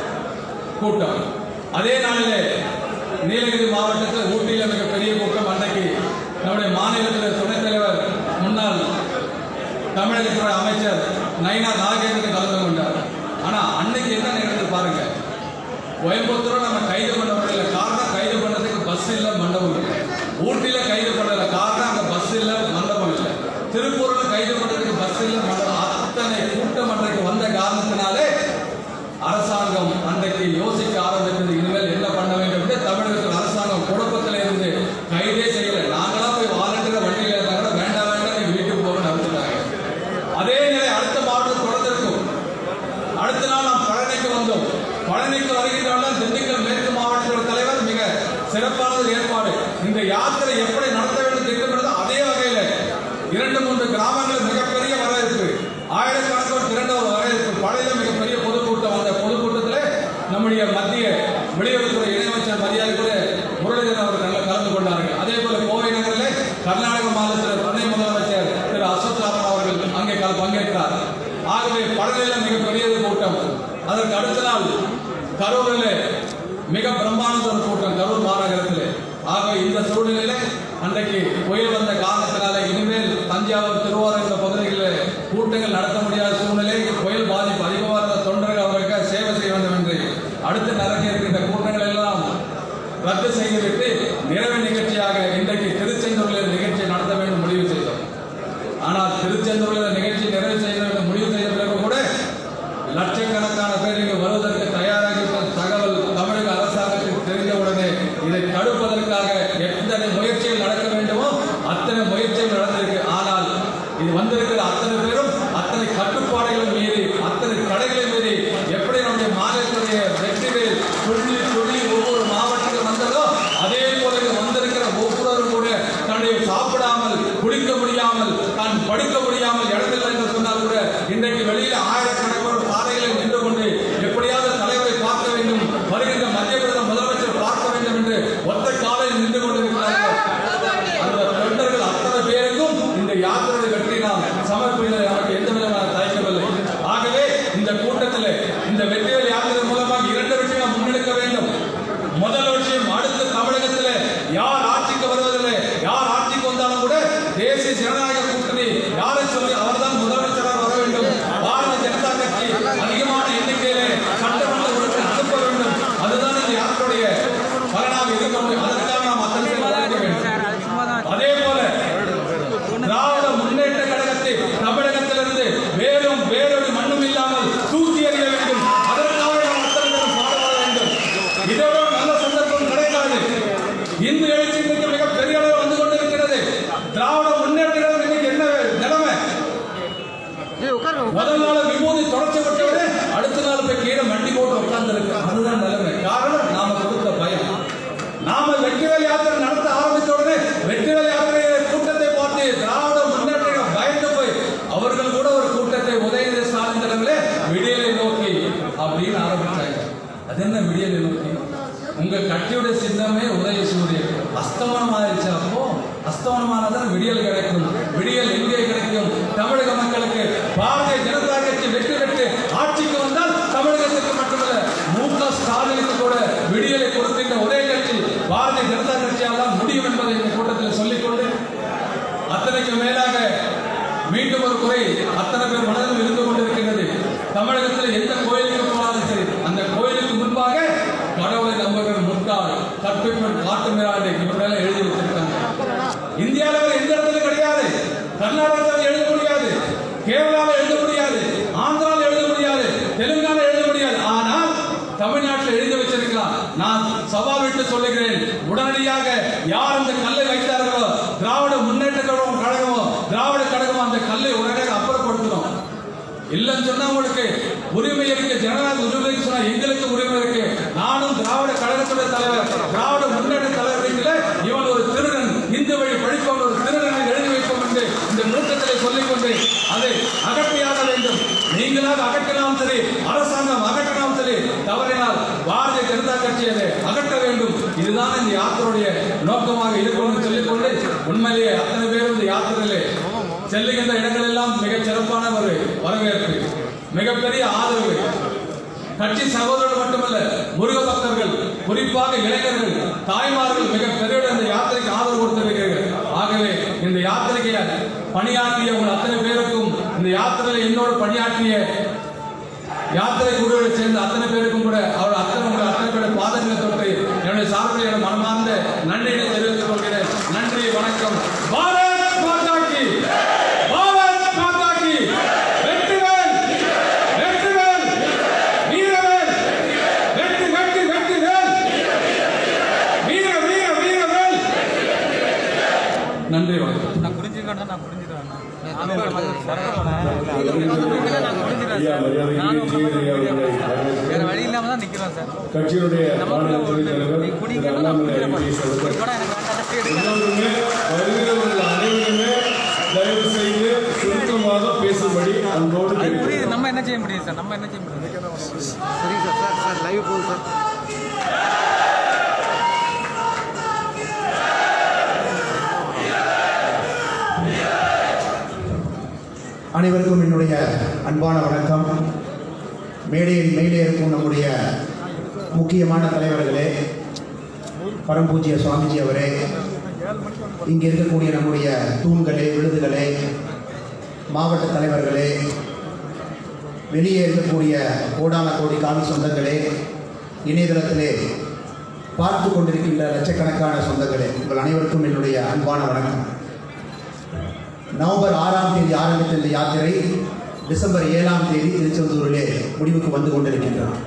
[SPEAKER 3] கூட்டம் அதே நாளிலே நீலகிரி மாவட்டத்தில் ஊட்டியில் மிகப்பெரிய கூட்டம் அன்றைக்கு நம்முடைய மாநிலத்தில் துணைத் தலைவர் முன்னாள் தமிழகத்துறை அமைச்சர் நயினா நாகேந்திரன் கலந்து கொண்டார் ஆனா அன்னைக்கு என்ன நடந்தது பாருங்க கோயம்புத்தூர் நம்ம கைது பண்ண முடியல காரணம் கைது பண்ணதுக்கு பஸ் இல்ல மண்டபம் இல்லை ஊட்டியில கைது பண்ணல காரணம் அங்க பஸ் இல்ல மண்டபம் இல்லை திருப்பூர்ல கைது பண்ணதுக்கு பஸ் இல்ல மண்டபம் அத்தனை கூட்டம் அன்றைக்கு வந்த காரணத்தினாலே அரசாங்கம் அன்றைக்கு யோசிக்க ஆரம்பித்தது இனிமேல் என்ன பண்ண வேண்டும் என்று தமிழகத்தில் அரசாங்கம் குழப்பத்தில் இருந்து கைதே செய்யல நாங்களா போய் வாலண்டியர் வண்டியில் இருந்தா கூட வேண்டாம் வேண்டாம் நீங்க வீட்டுக்கு போகணும்னு அனுப்பிச்சிட்டாங்க அதே நிலை அடுத்த மாவட்டம் தொடர்ந்திருக்கும் அடுத்த நாள் நாம் பழனிக்கு வந்தோம் பழனிக்கு வருகின்றாலும் திண்டுக்கல் மேற்கு மாவட்டத்தோட தலைவர் மிக சிறப்பான ஒரு ஏற்பாடு இந்த யாத்திரை எப்படி நடத்த வேண்டும் திட்டமிடுதோ அதே வகையில இரண்டு மூன்று கிராமங்கள் மிகப்பெரிய வரவேற்பு ஆயிரக்கணக்கான திரண்ட ஒரு வரவேற்பு பழைய மிகப்பெரிய பொதுக்கூட்டம் அந்த பொதுக்கூட்டத்தில் நம்முடைய மத்திய வெளியுறவுத்துறை இணையமைச்சர் மரியாதைக்குரிய முரளிதரன் அவர் கல- கலந்து கொண்டார்கள் வரவேற்றார் ஆகவே படலில் மிகப்பெரியது கூட்டம் அதற்கு அடுத்த நாள் கரூரில் மிக பிரம்மாண்ட ஒரு கூட்டம் கரூர் மாநகரத்தில் ஆக இந்த சூழ்நிலையில அன்றைக்கு புயல் வந்த காரணத்தினால இனிமேல் தஞ்சாவூர் திருவாரூர் இந்த பகுதிகளில் கூட்டங்கள் நடத்த முடியாத சூழ்நிலை புயல் பாதிப்பு அதிகமாக இருந்த தொண்டர்கள் அவர்களுக்கு சேவை செய்ய வேண்டும் என்று அடுத்து நடக்க இருக்கின்ற கூட்டங்கள் எல்லாம் ரத்து செய்துவிட்டு நிறைவு நிகழ்ச்சியாக இன்றைக்கு திருச்செந்தூரில் நிகழ்ச்சி நடத்த வேண்டும் முடிவு செய்தோம் ஆனால் திருச்செந்தூரில் நிகழ்ச்சி நிறைவு செய்ய வேண்டும் முடிவு செய்த பிறகு கூட லட்சக்கணக்கான பேர் இங்கு வருவதற்கு தயாராகி இருந்த தகவல் தமிழக அரசாங்கத்துக்கு தெரிந்தவுடனே இதை தடுப்பதற்காக எத்தனை முயற்சிகள் நடக்க வேண்டுமோ அத்தனை முயற்சிகள் நடந்திருக்கு ஆனால் இது வந்திருக்கிற அத்தனை பேரும் அத்தனை கட்டுப்பாடுகளும் மீறி அத்தனை தடைகளை மீறி எப்படி நம்முடைய மாநிலத்துடைய வெற்றிகள் துள்ளி துள்ளி ஒவ்வொரு மாவட்டத்தில் வந்ததோ அதே போல இங்கு வந்திருக்கிற ஒவ்வொருவரும் கூட தன்னுடைய சாப்பிடாமல் குடிக்க முடியாமல் தான் படுக்க முடியாமல் இடமில்லை என்று சொன்னால் கூட இன்றைக்கு வெளியில் ஆயிரக்கணக்கான சாலைகளை நின்று கொண்டு எப்படியாவது தலைவரை பார்க்க வேண்டும் வருகின்ற மத்திய பிரதேச முதலமைச்சர் பார்க்க வேண்டும் என்று ஒத்த காலையில் நின்று கொண்டிருக்கிறார்கள் அந்த தொண்டர்கள் அத்தனை பேருக்கும் இந்த யாத்திரை வெற்றி நாம் சமர்ப்பிப்பதில் நமக்கு எந்த விதமான தயக்கமில்லை ஆகவே இந்த கூட்டத்தில் இந்த வெற்றிகள் யாத்திரை மூலமாக இரண்டு விஷயம் நாம் முன்னெடுக்க வேண்டும் முதல் விஷயம் அடுத்த தமிழகத்தில் யார் ஆட்சிக்கு வருவதில்லை யார் ஆட்சிக்கு வந்தாலும் கூட தேசிய ஜனநாயக கூட்டணி யாரை சொல்லி அவர்தான் முதலமைச்சராக வர வேண்டும் பாரதிய ஜனதா கட்சி அதிகமான எண்ணிக்கையிலே சட்டமன்ற உறுப்பினர் அனுப்ப வேண்டும் அதுதான் இந்த யாத்திரையுடைய பலனாக இருக்க முடியும் அதற்காக நாம் அத்தனை பேர் உழைக்க வேண்டும் அதே போல திராவிட முன்னேற்ற கழகத்தை தமிழகத்திலிருந்து வேறும் வேறொரு மண்ணும் இல்லாமல் தூக்கி எறிய வேண்டும் அதற்காக நாம் அத்தனை பேரும் பாடுபட வேண்டும் இதோட நல்ல சந்தர்ப்பம் கிடைக்காது இந்து எழுச்சி இன்னைக்கு மிக பெரிய அளவில் வந்து கொண்டிருக்கிறது திராவிட முன்னேற்ற கழகம் இன்னைக்கு என்ன நிலைமை முதல் நாள் விபூதி தொடர்ச்சி விட்டவரே அடுத்த நாள் போய் கீழே மண்டி போட்டு உட்கார்ந்து அதுதான் நிலைமை காரணம் நாம கொடுத்த பயம் நாம வெற்றிவேல் யாத்திரை நடத்த ஆரம்பித்த உடனே வெற்றிவேல் யாத்திரை கூட்டத்தை பார்த்து திராவிட முன்னேற்ற கழகம் பயந்து போய் அவர்கள் கூட ஒரு கூட்டத்தை உதயநிதி ஸ்டாலின் தலைமையிலே விடியலை நோக்கி அப்படின்னு ஆரம்பிச்சாங்க அது என்ன விடியலை நோக்கி உங்க கட்சியோட சின்னமே உதய சூரியன் அஸ்தமனம் ஆயிடுச்சு அப்போ அஸ்தமனமானதான் விடியல் கிடைக்கும் விடியல் எங்கே கிடைக்கும் தமிழக மக்களுக்கு பாரதிய ஜனதா கட்சி வெற்றி பெற்று ஆட்சிக்கு வந்தால் தமிழகத்துக்கு மட்டுமல்ல மு க ஸ்டாலினுக்கு கூட விடியலை கொடுக்கின்ற ஒரே கட்சி பாரதிய ஜனதா கட்சியால் தான் முடியும் என்பதை இந்த கூட்டத்தில் சொல்லிக்கொண்டு அத்தனைக்கு மேலாக மீண்டும் ஒரு குறை அத்தனை பேர் மனதில் இருந்து கொண்டிருக்கின்றது தமிழகத்தில் எந்த கோயிலுக்கு போனாலும் சரி அந்த கோயிலுக்கு முன்பாக கடவுளை நம்புகிற முட்டாள் கற்பிப்பன் காட்டு மிராண்டை இப்படியெல்லாம் எழுதி வச்சிருக்காங்க இந்தியாவில் வேற எந்த இடத்துல கிடையாது கர்நாடகாவில் எழுத முடியாது கேரளாவில் எழுத முடியாது ஆந்திராவில் எழுத முடியாது தெலுங்கானா எழுத முடியாது ஆனால் தமிழ்நாட்டில் எழுதி வச்சிருக்கலாம் நான் சபா விட்டு சொல்லுகிறேன் உடனடியாக யார் அந்த கல்லை வைத்தார்களோ திராவிட முன்னேற்ற கழகம் கழகமோ திராவிட கழகமோ அந்த கல்லை உடனடியாக அப்புறப்படுத்தணும் இல்லைன்னு சொன்னா உங்களுக்கு உரிமை இருக்கு ஜனநாயக உரிமை இருக்கு சொன்னா எங்களுக்கு உரிமை இருக்கு நானும் திராவிட கழகத்துடைய தலைவர் திராவிட முன்னேற்ற தலைவர் இவன் ஒரு திருடன் இந்து வழி படிப்பவன் ஒரு திருடனை எழுதி வைப்போம் என்று இந்த கூட்டத்தில் சொல்லிக்கொண்டு அதை அகற்றியாக வேண்டும் நீங்களாக அகற்றினாலும் சரி அரசாங்கம் அகற்றினாலும் சரி தவறினால் பாரதிய ஜனதா கட்சி அதை அகற்ற வேண்டும் இதுதான் இந்த யாத்திரையுடைய நோக்கமாக இருக்கும் என்று சொல்லிக்கொண்டு உண்மையிலேயே அத்தனை பேரும் இந்த யாத்திரையிலே செல்லுகின்ற இடங்கள் எல்லாம் மிகச் சிறப்பான ஒரு வரவேற்பு மிகப்பெரிய ஆதரவு கட்சி சகோதரர்கள் மட்டுமல்ல முருக பக்தர்கள் குறிப்பாக இளைஞர்கள் தாய்மார்கள் மிக பெரிய இந்த யாத்திரைக்கு ஆதரவு கொடுத்திருக்கிறார்கள் ஆகவே இந்த யாத்திரைக்கு பணியாற்றிய உங்கள் அத்தனை பேருக்கும் இந்த யாத்திரையில் என்னோடு பணியாற்றிய யாத்திரை குழுவை சேர்ந்த அத்தனை பேருக்கும் கூட அவர் அத்தனை உங்கள் அத்தனை பேருடைய பாதங்களை தொட்டு என்னுடைய சார்பில் என மனமார்ந்த நன்றியை தெரிவித்துக் கொள்கிறேன் நன்றி வணக்கம் பாரத் மாதா கி பாரத் மாதா கி வெற்றிவேல் வெற்றிவேல் வீரவேல் வெற்றி வெற்றி வெற்றி வேல் வீர வீர வீரவேல் நன்றி வணக்கம்
[SPEAKER 6] நான் புரிஞ்சுக்கணும் நான் புரிஞ்சுக்கிறேன் வேற வழி இல்லாம தான் நிக்கிறோம் சார்
[SPEAKER 7] கட்சியினுடைய மாநில துணைத் தலைவர்
[SPEAKER 6] நீ
[SPEAKER 7] திரு
[SPEAKER 6] குடிக்கணும் நான்
[SPEAKER 7] அண்ணாமலை
[SPEAKER 6] குடிக்கிறேன்
[SPEAKER 7] ஐபிஎஸ் அவர்கள்
[SPEAKER 6] கூட எனக்கு வேண்டாம்
[SPEAKER 7] எல்லோருமே வருகிறவர்கள் அனைவருமே தயவு செய்து சுருக்கமாக பேசும்படி அன்போடு
[SPEAKER 6] அது
[SPEAKER 7] கேட்டுக்கொள்கிறேன்.
[SPEAKER 6] புரியுது நம்ம என்ன செய்ய முடியும் சார் நம்ம என்ன செய்ய முடியும்
[SPEAKER 4] சரிங்க சார் சார் சார் லைவ் போகுது சார்
[SPEAKER 8] அனைவருக்கும் என்னுடைய அன்பான வணக்கம் மேடையில் மேலே இருக்கும் நம்முடைய முக்கியமான தலைவர்களே பரம்பூஜ்ய சுவாமிஜி அவரே இங்கே இருக்கக்கூடிய நம்முடைய தூண்களே விழுதுகளே மாவட்ட தலைவர்களே வெளியே இருக்கக்கூடிய கோடான கோடி காவி சொந்தங்களே இணையதளத்திலே பார்த்து கொண்டிருக்கின்ற லட்சக்கணக்கான சொந்தங்களே உங்கள் அனைவருக்கும் என்னுடைய அன்பான வணக்கம் நவம்பர் ஆறாம் தேதி ஆரம்பித்த இந்த யாத்திரை டிசம்பர் ஏழாம் தேதி திருச்செந்தூரிலே முடிவுக்கு வந்து கொண்டிருக்கின்றன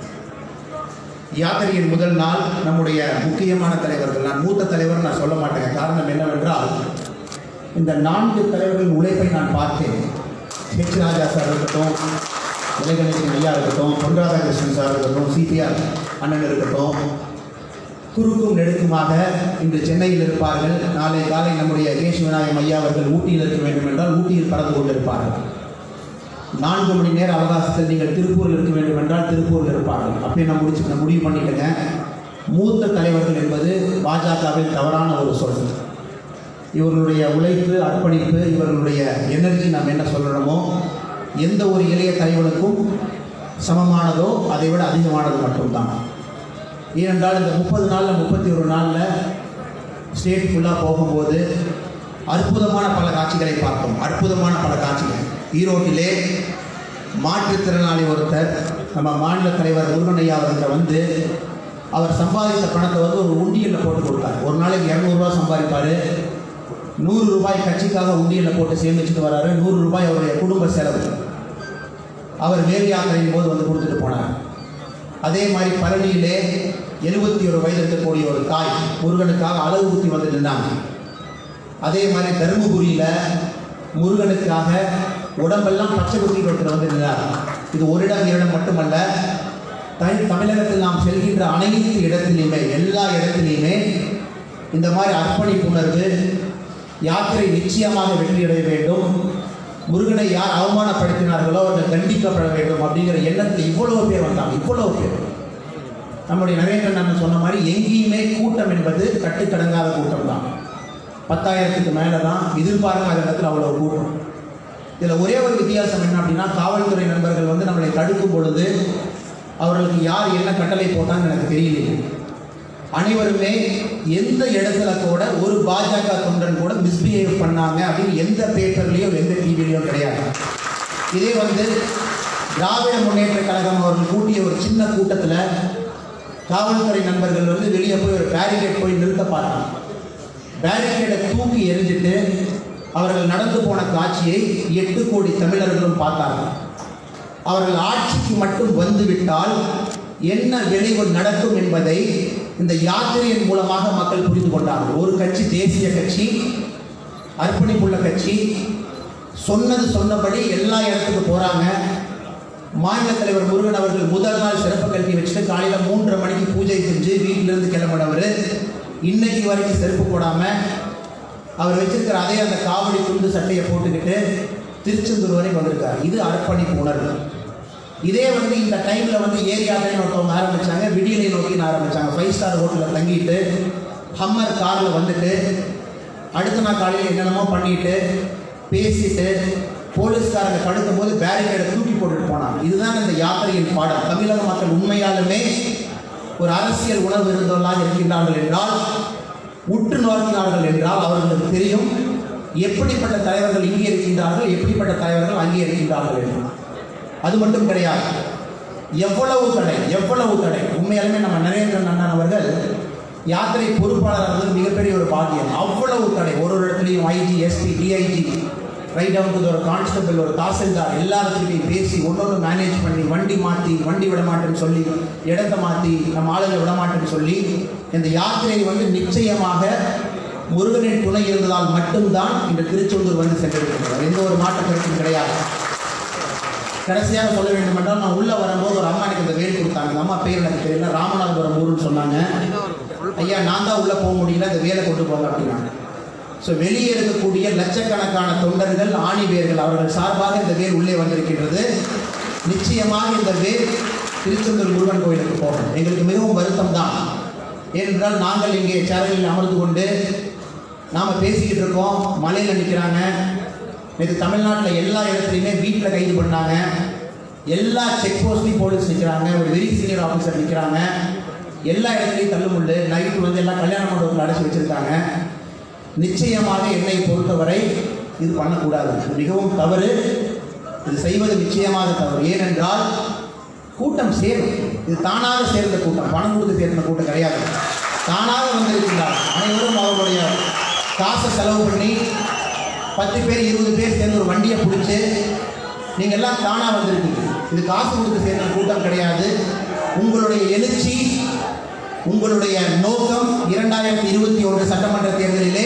[SPEAKER 8] யாத்திரையின் முதல் நாள் நம்முடைய முக்கியமான தலைவர்கள் நான் மூத்த தலைவர் நான் சொல்ல மாட்டேன் காரணம் என்னவென்றால் இந்த நான்கு தலைவர்களின் உழைப்பை நான் பார்த்தேன் ஹெச் ராஜா சார் இருக்கட்டும் இளைஞர்கள் ஐயா இருக்கட்டும் பொன் ராதாகிருஷ்ணன் சார் இருக்கட்டும் சிபிஆர் அண்ணன் இருக்கட்டும் குறுக்கும் நெடுக்குமாக இன்று சென்னையில் இருப்பார்கள் நாளை காலை நம்முடைய கேஷ் விநாயகம் ஐயா அவர்கள் ஊட்டியில் இருக்க வேண்டும் என்றால் ஊட்டியில் பறந்து கொண்டிருப்பார்கள் நான்கு மணி நேர அவகாசத்தில் நீங்கள் திருப்பூரில் இருக்க வேண்டும் என்றால் திருப்பூரில் இருப்பார்கள் அப்படி நான் முடிச்சு நான் முடிவு பண்ணிட்டேங்க மூத்த தலைவர்கள் என்பது பாஜகவில் தவறான ஒரு சொல் இவர்களுடைய உழைப்பு அர்ப்பணிப்பு இவர்களுடைய எனர்ஜி நாம் என்ன சொல்லணுமோ எந்த ஒரு இளைய தலைவனுக்கும் சமமானதோ அதை விட அதிகமானது மட்டும்தான் ஏனென்றால் இந்த முப்பது நாளில் முப்பத்தி ஒரு நாளில் ஸ்டேட் ஃபுல்லாக போகும்போது அற்புதமான பல காட்சிகளை பார்த்தோம் அற்புதமான பல காட்சிகள் ஈரோட்டிலே மாற்றுத்திறனாளி ஒருத்தர் நம்ம மாநில தலைவர் முருகனையா அவர்கிட்ட வந்து அவர் சம்பாதித்த பணத்தை வந்து ஒரு உண்டியலில் போட்டு கொடுத்தார் ஒரு நாளைக்கு இரநூறுவா சம்பாதிப்பார் நூறு ரூபாய் கட்சிக்காக உண்டியலில் போட்டு சேமிச்சுட்டு வராரு நூறு ரூபாய் அவருடைய குடும்ப செலவு அவர் வேல் யாத்திரையின் போது வந்து கொடுத்துட்டு போனார் அதே மாதிரி பழனியிலே எழுபத்தி ஒரு வயது இருக்கக்கூடிய ஒரு தாய் முருகனுக்காக அளவு ஊற்றி வந்து நின்றாங்க அதே மாதிரி தருமபுரியில் முருகனுக்காக உடம்பெல்லாம் பச்சை குத்தி ஒருத்தர் வந்து நின்றார் இது ஒரு இடம் இடம் மட்டுமல்ல தமிழ் தமிழகத்தில் நாம் செல்கின்ற அனைத்து இடத்திலையுமே எல்லா இடத்திலையுமே இந்த மாதிரி அர்ப்பணிப்புணர்வு யாத்திரை நிச்சயமாக வெற்றியடைய வேண்டும் முருகனை யார் அவமானப்படுத்தினார்களோ அவர்கள் தண்டிக்கப்பட வேண்டும் அப்படிங்கிற எண்ணத்தில் இவ்வளவு பேர் வந்தாங்க இவ்வளவு பேர் நம்முடைய நரேந்திரன் அண்ணன் சொன்ன மாதிரி எங்கேயுமே கூட்டம் என்பது கட்டுக்கடங்காத கூட்டம் தான் பத்தாயிரத்துக்கு மேலே தான் எதிர்பார்க்காத இடத்துல அவ்வளோ கூட்டம் இதில் ஒரே ஒரு வித்தியாசம் என்ன அப்படின்னா காவல்துறை நண்பர்கள் வந்து நம்மளை தடுக்கும் பொழுது அவர்களுக்கு யார் என்ன கட்டளை போட்டாங்கன்னு எனக்கு தெரியலையே அனைவருமே எந்த இடத்துல கூட ஒரு பாஜக தொண்டன் கூட மிஸ்பிஹேவ் பண்ணாங்க அப்படின்னு எந்த பேப்பர்லேயும் எந்த டிவிலையும் கிடையாது இதே வந்து திராவிட முன்னேற்ற கழகம் அவர்கள் கூட்டிய ஒரு சின்ன கூட்டத்தில் காவல்துறை நண்பர்கள் வந்து வெளியே போய் ஒரு பேரிகேட் போய் நிறுத்த பார்த்தாங்க பேரிகேடை தூக்கி எரிஞ்சிட்டு அவர்கள் நடந்து போன காட்சியை எட்டு கோடி தமிழர்களும் பார்த்தார்கள் அவர்கள் ஆட்சிக்கு மட்டும் வந்துவிட்டால் என்ன விளைவு நடக்கும் என்பதை இந்த யாத்திரையின் மூலமாக மக்கள் புரிந்து கொண்டார்கள் ஒரு கட்சி தேசிய கட்சி அர்ப்பணிப்புள்ள கட்சி சொன்னது சொன்னபடி எல்லா இடத்துக்கு போகிறாங்க மாநில தலைவர் முருகன் அவர்கள் முதல் நாள் சிறப்பு கல்வி வச்சுட்டு காலையில் மூன்றரை மணிக்கு பூஜை செஞ்சு வீட்டிலேருந்து கிளம்பினவர் இன்னைக்கு வரைக்கும் செருப்பு போடாமல் அவர் வச்சிருக்கிற அதே அந்த காவடி துண்டு சட்டையை போட்டுக்கிட்டு திருச்செந்தூர் வரைக்கும் வந்திருக்கார் இது அர்ப்பணிப்பு உணர்வு இதே வந்து இந்த டைமில் வந்து ஏரியாட்டையும் ஒருத்தவங்க ஆரம்பித்தாங்க விடியலை நோக்கின்னு ஆரம்பித்தாங்க ஃபைவ் ஸ்டார் ஹோட்டலில் தங்கிட்டு ஹம்மர் காரில் வந்துட்டு அடுத்த நாள் காலையில் என்னென்னமோ பண்ணிட்டு பேசிட்டு போலீஸ்காரங்க தடுக்கும் போது பேரிகேடை தூக்கி போட்டுட்டு போனாங்க இதுதான் இந்த யாத்திரையின் பாடம் தமிழக மக்கள் உண்மையாலுமே ஒரு அரசியல் உணர்வு இருந்தவர்களாக இருக்கின்றார்கள் என்றால் உற்று நோக்கினார்கள் என்றால் அவர்களுக்கு தெரியும் எப்படிப்பட்ட தலைவர்கள் இங்கே இருக்கின்றார்கள் எப்படிப்பட்ட தலைவர்கள் அங்கே இருக்கின்றார்கள் என்று அது மட்டும் கிடையாது எவ்வளவு தடை எவ்வளவு தடை உண்மையாலுமே நம்ம நரேந்திரன் அண்ணன் அவர்கள் யாத்திரை பொறுப்பாளர் வந்து மிகப்பெரிய ஒரு பாக்கியம் அவ்வளவு தடை ஒரு ஒரு இடத்துலையும் IG SP DIG right down to ஒரு கான்ஸ்டபிள் ஒரு தாசில்தார் எல்லாத்துக்கிட்டையும் பேசி ஒன்றொன்று மேனேஜ் பண்ணி வண்டி மாற்றி வண்டி விட மாட்டேன்னு சொல்லி இடத்த மாற்றி நம்ம ஆளுங்களை விட மாட்டேன்னு சொல்லி இந்த யாத்திரை வந்து நிச்சயமாக முருகனின் துணை இருந்ததால் மட்டும்தான் இந்த திருச்செந்தூர் வந்து சென்றிருக்கிறது எந்த ஒரு மாற்ற கருத்தும் கிடையாது கடைசியாக சொல்ல வேண்டும் என்றால் நான் உள்ளே வரும்போது ஒரு அம்மா எனக்கு இந்த வேல் கொடுத்தாங்க அந்த அம்மா பேர் எனக்கு தெரியல ராமநாதபுரம் ஊருன்னு சொன்னாங்க ஐயா நான் தான் உள்ளே போக முடியல இந்த வேலை கொண்டு போங்க அப்படின்னாங்க ஸோ வெளியே இருக்கக்கூடிய லட்சக்கணக்கான தொண்டர்கள் ஆணிவேர்கள் அவர்கள் சார்பாக இந்த வேல் உள்ளே வந்திருக்கின்றது நிச்சயமாக இந்த வேல் திருச்செந்தூர் முருகன் கோயிலுக்கு போகும் எங்களுக்கு மிகவும் வருத்தம் தான் ஏனென்றால் நாங்கள் இங்கே சேரலில் அமர்ந்து கொண்டு நாம் பேசிக்கிட்டு இருக்கோம் மலையில் நிற்கிறாங்க நேற்று தமிழ்நாட்டில் எல்லா இடத்துலையுமே வீட்டில் கைது பண்ணாங்க எல்லா செக் போஸ்ட்லையும் போலீஸ் நிற்கிறாங்க ஒரு வெரி சீனியர் ஆஃபீஸர் நிற்கிறாங்க எல்லா இடத்துலையும் தள்ளுமுள்ளு நைட்டு வந்து எல்லாம் கல்யாண மண்டபத்தில் அடைச்சி வச்சிருக்காங்க நிச்சயமாக என்னை பொறுத்தவரை இது பண்ணக்கூடாது இது மிகவும் தவறு இது செய்வது நிச்சயமாக தவறு ஏனென்றால் கூட்டம் சேரும் இது தானாக சேர்ந்த கூட்டம் பணம் கொடுத்து சேர்ந்த கூட்டம் கிடையாது தானாக வந்திருக்கின்றார் அனைவரும் அவர்களுடைய காசை செலவு பண்ணி பத்து பேர் இருபது பேர் சேர்ந்து ஒரு வண்டியை பிடிச்சி நீங்கள் எல்லாம் தானாக வந்திருக்கீங்க இது காசு கொடுத்து சேர்ந்த கூட்டம் கிடையாது உங்களுடைய எழுச்சி உங்களுடைய நோக்கம் இரண்டாயிரத்தி இருபத்தி ஒன்று சட்டமன்ற தேர்தலிலே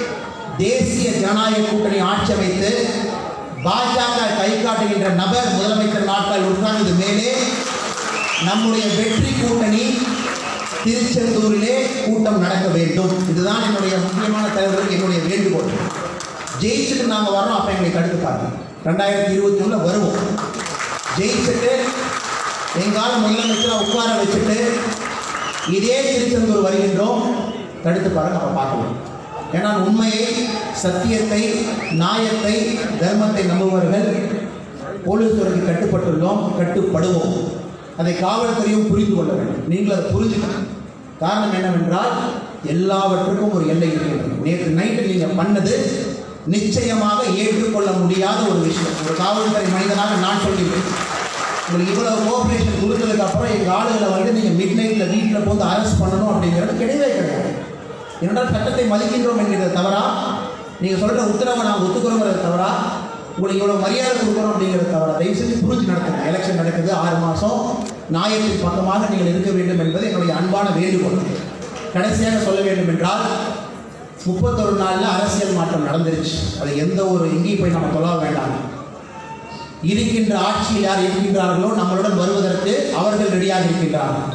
[SPEAKER 8] தேசிய ஜனநாயக கூட்டணி ஆட்சி அமைத்து பாஜக கை காட்டுகின்ற நபர் முதலமைச்சர் நாட்கள் உட்கார்ந்தது மேலே நம்முடைய வெற்றி கூட்டணி திருச்செந்தூரிலே கூட்டம் நடக்க வேண்டும் இதுதான் என்னுடைய முக்கியமான தலைவர்களுக்கு என்னுடைய வேண்டுகோள் ஜெயிச்சுட்டு நாங்கள் வர்றோம் அப்போ எங்களை தடுத்து பாருங்க ரெண்டாயிரத்தி இருபத்தி ஒன்றில் வருவோம் ஜெயிச்சுட்டு எங்கால முதலமைச்சரை உட்கார வச்சுட்டு இதே திருச்செந்தூர் வருகின்றோம் தடுத்து பாருங்க அப்போ பார்க்கலாம் ஏன்னா உண்மையை சத்தியத்தை நியாயத்தை தர்மத்தை நம்புபவர்கள் போலீஸ் துறைக்கு கட்டுப்பட்டுள்ளோம் கட்டுப்படுவோம் அதை காவல்துறையும் புரிந்து கொள்ள வேண்டும் நீங்கள் அதை புரிஞ்சுக்கணும் காரணம் என்னவென்றால் எல்லாவற்றுக்கும் ஒரு எல்லை இருக்கிறது நேற்று நைட்டு நீங்கள் பண்ணது நிச்சயமாக ஏற்றுக்கொள்ள முடியாத ஒரு விஷயம் ஒரு காவல்துறை மனிதனாக நான் சொல்லிவிட்டேன் உங்களுக்கு இவ்வளவு கோஆப்ரேஷன் கொடுத்ததுக்கு அப்புறம் எங்கள் ஆளுகளை வந்து நீங்கள் மிட் நைட்டில் வீட்டில் போந்து அரெஸ்ட் பண்ணணும் அப்படிங்கிறது கிடையவே கிடையாது என்னென்றால் சட்டத்தை மதிக்கின்றோம் என்கிறது தவறா நீங்கள் சொல்கிற உத்தரவை நாங்கள் ஒத்துக்கிறோங்கிறது தவறா உங்களுக்கு இவ்வளோ மரியாதை கொடுக்குறோம் அப்படிங்கிறது தவறா தயவு செஞ்சு புரிஞ்சு நடத்துங்க எலெக்ஷன் நடக்குது ஆறு மாதம் நியாயத்தின் பக்கமாக நீங்கள் இருக்க வேண்டும் என்பது என்னுடைய அன்பான வேண்டுகோள் கடைசியாக சொல்ல வேண்டும் என்றால் முப்பத்தொரு நாளில் அரசியல் மாற்றம் நடந்துருச்சு அது எந்த ஒரு எங்கேயும் போய் நம்ம சொல்ல வேண்டாம் இருக்கின்ற ஆட்சியில் யார் இருக்கின்றார்களோ நம்மளுடன் வருவதற்கு அவர்கள் ரெடியாக இருக்கின்றார்கள்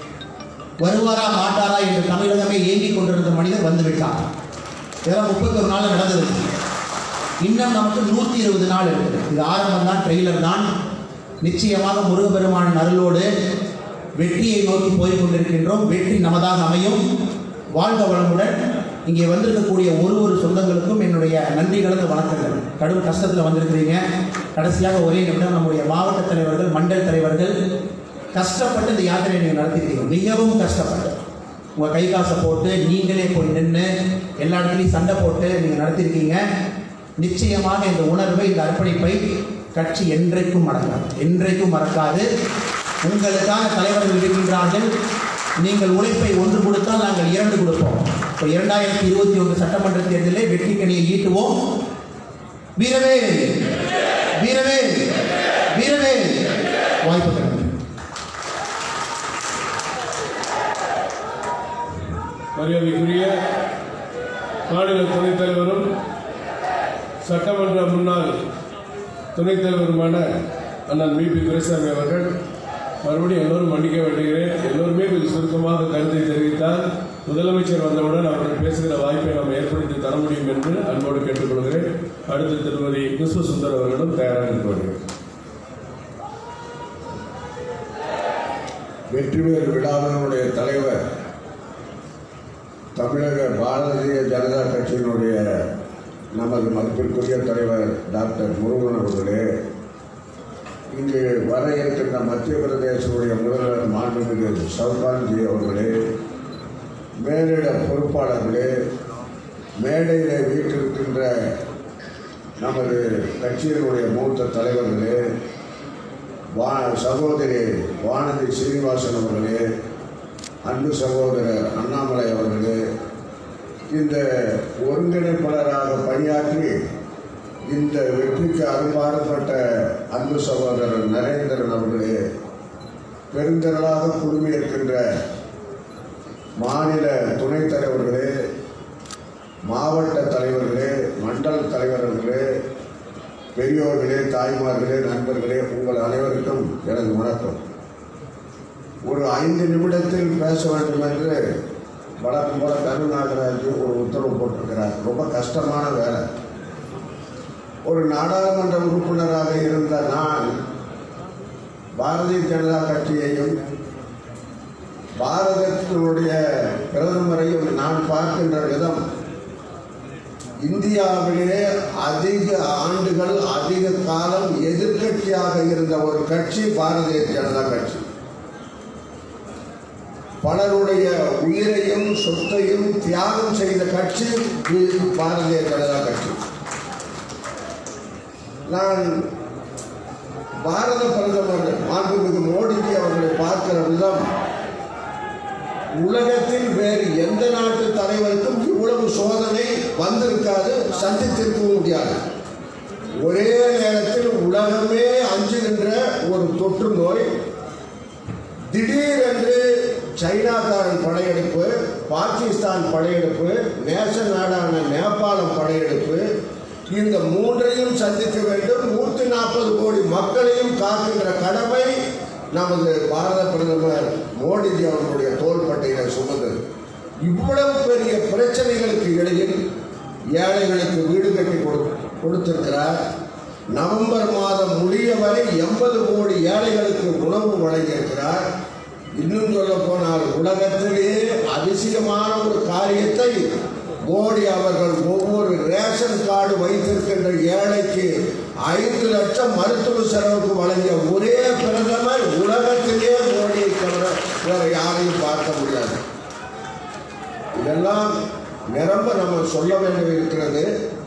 [SPEAKER 8] வருவாரா மாட்டாரா என்று தமிழகமே ஏங்கிக் கொண்டிருந்த மனிதர் வந்து விட்டார் இதெல்லாம் முப்பத்தொரு நாள் நடந்தது இன்னும் நமக்கு நூற்றி இருபது நாள் இருக்குது இது ஆரம்பம் தான் ட்ரெய்லர் தான் நிச்சயமாக முருகப்பெருமான் அருளோடு வெற்றியை நோக்கி போய் கொண்டிருக்கின்றோம் வெற்றி நமதாக அமையும் வாழ்க வளமுடன் இங்கே வந்திருக்கக்கூடிய ஒரு ஒரு சொந்தங்களுக்கும் என்னுடைய நன்றி கலந்த வணக்கங்கள் கடும் கஷ்டத்தில் வந்திருக்கிறீங்க கடைசியாக ஒரே நிமிடம் நம்முடைய மாவட்ட தலைவர்கள் மண்டல் தலைவர்கள் கஷ்டப்பட்டு இந்த யாத்திரையை நீங்கள் நடத்திருக்கீங்க மிகவும் கஷ்டப்பட்டு உங்கள் கை காசை போட்டு நீங்களே போய் நின்று எல்லா இடத்துலையும் சண்டை போட்டு நீங்கள் நடத்திருக்கீங்க நிச்சயமாக இந்த உணர்வை இந்த அர்ப்பணிப்பை கட்சி என்றைக்கும் மறக்காது என்றைக்கும் மறக்காது உங்களுக்கான தலைவர்கள் இருக்கின்றார்கள் நீங்கள் உழைப்பை ஒன்று கொடுத்தால் நாங்கள் இரண்டு கொடுப்போம் இப்போ இரண்டாயிரத்தி இருபத்தி ஒன்று சட்டமன்ற தேர்தலில் வெற்றி கனியை ஈட்டுவோம் வீரவே வீரவே வீரவே வாய்ப்பு தருங்கள்
[SPEAKER 7] மரியாதைக்குரிய மாநில துணைத் தலைவரும் சட்டமன்ற முன்னாள் துணைத் தலைவருமான அண்ணன் மீபி துரைசாமி அவர்கள் மறுபடியும் எல்லோரும் மன்னிக்க வேண்டுகிறேன் எல்லோருமே கொஞ்சம் சுருக்கமாக கருத்தை தெரிவித்தால் முதலமைச்சர் வந்தவுடன் அவர்கள் பேசுகிற வாய்ப்பை நாம் ஏற்படுத்தி தர முடியும் என்று அன்போடு கேட்டுக்கொள்கிறேன் அடுத்து திருமதி விஸ்வ சுந்தர் அவர்களும் தயாராக இருக்க வேண்டும்
[SPEAKER 9] வெற்றிவேல் விழாவினுடைய தலைவர் தமிழக பாரதிய ஜனதா கட்சியினுடைய நமது மதிப்பிற்குரிய தலைவர் டாக்டர் முருகன் அவர்களே இங்கு வர இருக்கின்ற மத்திய பிரதேசனுடைய முதல்வர் மாண்புமிகு சௌகான்ஜி அவர்களே மேலிட பொறுப்பாளர்களே மேடையில் வீட்டிருக்கின்ற நமது கட்சியினுடைய மூத்த தலைவர்களே வா சகோதரி வானதி சீனிவாசன் அவர்களே அன்பு சகோதரர் அண்ணாமலை அவர்களே இந்த ஒருங்கிணைப்பாளராக பணியாற்றி இந்த வெற்றிக்கு அரும்பாடுபட்ட அன்பு சகோதரர் நரேந்திரன் அவர்களே பெருந்திரளாக குழுமியிருக்கின்ற மாநில துணைத் தலைவர்களே மாவட்ட தலைவர்களே மண்டல தலைவர்களே பெரியோர்களே தாய்மார்களே நண்பர்களே உங்கள் அனைவருக்கும் எனது வணக்கம் ஒரு ஐந்து நிமிடத்தில் பேச வேண்டும் என்று வழக்கம் போல கருநாகராஜ் ஒரு உத்தரவு போட்டிருக்கிறார் ரொம்ப கஷ்டமான வேலை ஒரு நாடாளுமன்ற உறுப்பினராக இருந்த நான் பாரதிய ஜனதா கட்சியையும் பாரதத்தினுடைய பிரதமரையும் நான் பார்க்கின்ற விதம் இந்தியாவிலே அதிக ஆண்டுகள் அதிக காலம் எதிர்க்கட்சியாக இருந்த ஒரு கட்சி பாரதிய ஜனதா கட்சி பலருடைய உயிரையும் சொத்தையும் தியாகம் செய்த கட்சி இது பாரதிய ஜனதா கட்சி நான் பாரத பிரதமர் மாண்புமிகு மோடிஜி அவர்களை பார்க்கிற விதம் உலகத்தில் வேறு எந்த நாட்டு தலைவருக்கும் இவ்வளவு சோதனை வந்திருக்காது சந்தித்திருக்கவும் முடியாது ஒரே நேரத்தில் உலகமே அஞ்சுகின்ற ஒரு தொற்று நோய் திடீரென்று சைனாக்காரன் படையெடுப்பு பாகிஸ்தான் படையெடுப்பு நேச நாடான நேபாளம் படையெடுப்பு இந்த மூன்றையும் சந்திக்க வேண்டும் நூற்றி நாற்பது கோடி மக்களையும் காக்கின்ற கடமை நமது பாரத பிரதமர் மோடிஜி அவர்களுடைய தோள்பட்டையில சுமந்தது இவ்வளவு பெரிய பிரச்சனைகளுக்கு இடையில் ஏழைகளுக்கு வீடு கட்டி கொடு கொடுத்திருக்கிறார் நவம்பர் மாதம் முடிய வரை எண்பது கோடி ஏழைகளுக்கு உணவு வழங்கியிருக்கிறார் இன்னும் சொல்ல போனால் உலகத்திலேயே அதிசயமான ஒரு காரியத்தை மோடி அவர்கள் ஒவ்வொரு ரேஷன் கார்டு வைத்திருக்கின்ற ஏழைக்கு ஐந்து லட்சம் மருத்துவ செலவுக்கு வழங்கிய ஒரே பிரதமர் உலகத்திலே மோடியை தவிர வேற யாரையும் பார்க்க முடியாது இதெல்லாம் நிரம்ப நம்ம சொல்ல வேண்டும் இருக்கிறது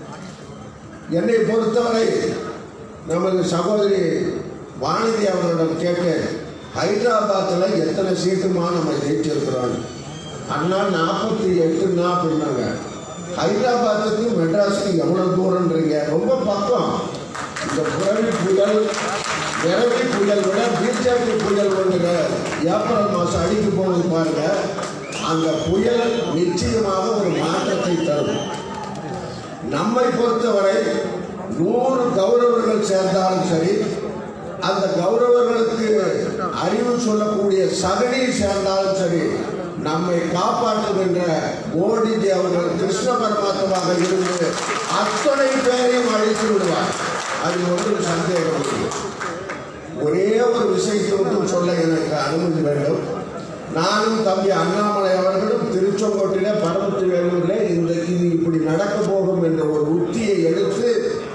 [SPEAKER 9] என்னை பொறுத்தவரை நமது சகோதரி வானதி அவர்களிடம் கேட்டேன் ஹைதராபாத்தில் எத்தனை சீட்டுமா நம்ம ஜெயிச்சிருக்கிறோம் அண்ணா நாற்பத்தி எட்டுன்னா அப்படின்னாங்க ஹைதராபாத்துக்கு மெட்ராஸுக்கு எவ்வளோ தூரன்றீங்க ரொம்ப பக்கம் இந்த புரவி புயல் விரவி புயல் விட பிஜேபி புயல் ஒன்றுங்க ஏப்ரல் மாதம் அடிக்க போகுது பாருங்க அந்த புயல் நிச்சயமாக ஒரு மாற்றத்தை தரும் நம்மை பொறுத்தவரை நூறு கௌரவர்கள் சேர்ந்தாலும் சரி அந்த கௌரவர்களுக்கு அறிவு சொல்லக்கூடிய சகனி சேர்ந்தாலும் சரி நம்மை காப்பாற்றுகின்ற மோடிஜி அவர்கள் கிருஷ்ண பரமாத்மாவாக இருந்து அத்தனை பேரையும் அழைத்து விடுவார் அது ஒன்றும் சந்தேகம் இல்லை ஒரே ஒரு விஷயத்தை மட்டும் சொல்ல எனக்கு அனுமதி வேண்டும் நானும் தம்பி அண்ணாமலை அவர்களும் திருச்செங்கோட்டிலே பரமத்தி வேலூரில் இந்த இது இப்படி நடக்க போகும் என்ற ஒரு உத்தியை எடுத்து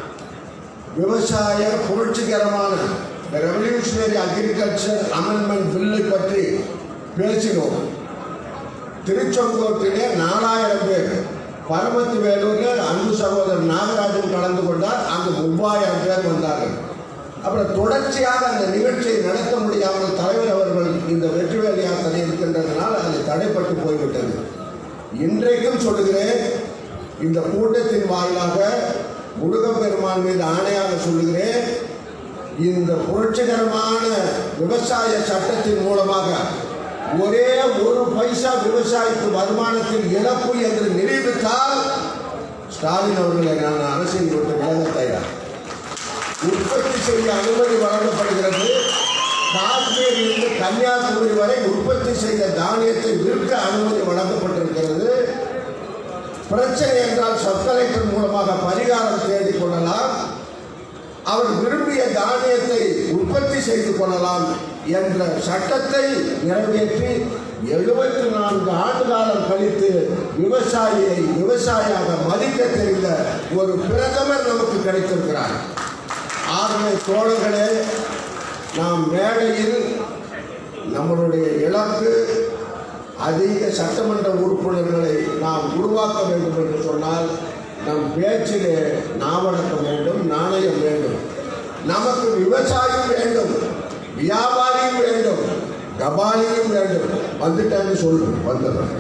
[SPEAKER 9] விவசாய புரட்சிகரமான ரெவல்யூஷனரி அக்ரிகல்ச்சர் அமெண்ட்மெண்ட் பில்லை பற்றி பேசினோம் திருச்செங்கோட்டிலே நாலாயிரம் பேர் பரமத்தி வேலூரில் அன்பு சகோதரர் நாகராஜன் கலந்து கொண்டார் அங்கு மூவாயிரம் பேர் வந்தார்கள் அப்புறம் தொடர்ச்சியாக அந்த நிகழ்ச்சியை நடத்த முடியாமல் தலைவர் அவர்கள் இந்த வெற்றிவேல் யாத்திரை இருக்கின்றதுனால் அது தடைப்பட்டு போய்விட்டது இன்றைக்கும் சொல்லுகிறேன் இந்த கூட்டத்தின் வாயிலாக முருகப்பெருமான் மீது ஆணையாக சொல்லுகிறேன் இந்த புரட்சிகரமான விவசாய சட்டத்தின் மூலமாக ஒரே ஒரு பைசா விவசாயிக்கு வருமானத்தில் இழப்பு என்று நிரூபித்தால் ஸ்டாலின் அவர்களை நான் அரசியல் விட்டு விலக தயார் உற்பத்தி செய்ய அனுமதி வழங்கப்படுகிறது காஷ்மீரிலிருந்து கன்னியாகுமரி வரை உற்பத்தி செய்த தானியத்தை விற்க அனுமதி வழங்கப்பட்டிருக்கிறது பிரச்சனை என்றால் சப் கலெக்டர் மூலமாக பரிகாரம் தேடிக் கொள்ளலாம் அவர் விரும்பிய தானியத்தை உற்பத்தி செய்து கொள்ளலாம் என்ற சட்டத்தை நிறைவேற்றி எழுபத்தி நான்கு ஆண்டு காலம் கழித்து விவசாயியை விவசாயியாக மதிக்க தெரிந்த ஒரு பிரதமர் நமக்கு கிடைத்திருக்கிறார் ஆகவே தோழர்களே நாம் மேடையில் நம்மளுடைய இலக்கு அதிக சட்டமன்ற உறுப்பினர்களை நாம் உருவாக்க வேண்டும் என்று சொன்னால் நம் பேச்சிலே நாவடக்கம் வேண்டும் நாணயம் வேண்டும் நமக்கு விவசாயம் வேண்டும் வியாபாரியும் வேண்டும் கபாலியும் வேண்டும் வந்துட்டான்னு சொல்லு வந்துடுறேன்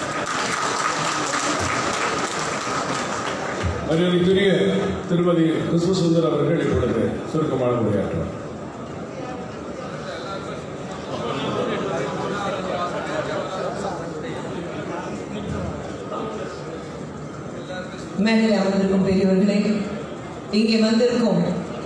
[SPEAKER 7] மரியாதைக்குரிய திருமதி கிறிஸ்து சுந்தர் அவர்கள் இப்பொழுது சுருக்கமான உரையாற்றுவார்
[SPEAKER 10] மேலே அமர்ந்திருக்கும் பெரியவர்களே இங்கே வந்திருக்கும்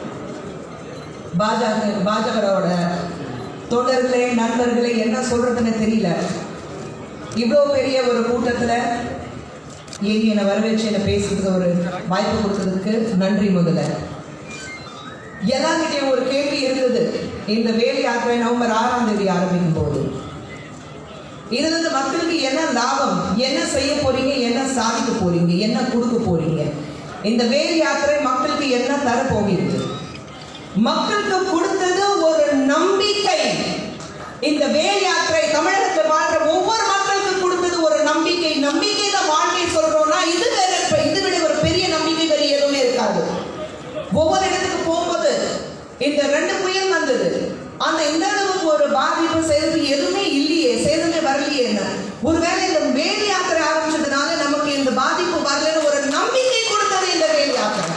[SPEAKER 10] பாஜக பாஜகவோட தொண்டர்களே நண்பர்களே என்ன சொல்றதுன்னு தெரியல இவ்வளோ பெரிய ஒரு கூட்டத்தில் ஏங்கி என்னை வரவேற்று என்னை பேசுறதுக்கு ஒரு வாய்ப்பு கொடுத்ததுக்கு நன்றி முதல்ல எல்லாருக்கிட்டையும் ஒரு கேள்வி இருந்தது இந்த வேலை யாத்திரை நவம்பர் ஆறாம் தேதி ஆரம்பிக்கும் போது இதுல இருந்து மக்களுக்கு என்ன லாபம் என்ன செய்ய போறீங்க என்ன சாதிக்க போறீங்க என்ன கொடுக்க போறீங்க இந்த வேல் யாத்திரை மக்களுக்கு என்ன தர போகிறது மக்களுக்கு கொடுத்தது ஒரு நம்பிக்கை இந்த வேல் யாத்திரை தமிழகத்தில் வாழ்ற ஒவ்வொரு மக்களுக்கு கொடுத்தது ஒரு நம்பிக்கை நம்பிக்கை தான் வாழ்க்கை சொல்றோம்னா இது வேற இப்ப இது விட ஒரு பெரிய நம்பிக்கை வேற எதுவுமே இருக்காது ஒவ்வொரு இடத்துக்கு போகும்போது இந்த ரெண்டு புயல் வந்தது அந்த இந்த அளவுக்கு ஒரு பாதிப்பு சேதம் எதுவுமே இல்லையே சேதமே வரலையே என்ன ஒருவேளை இந்த வேல் யாத்திரை ஆரம்பிச்சதுனால நமக்கு இந்த பாதிப்பு வரலன்னு ஒரு நம்பிக்கை கொடுத்தது இந்த வேல் யாத்திரை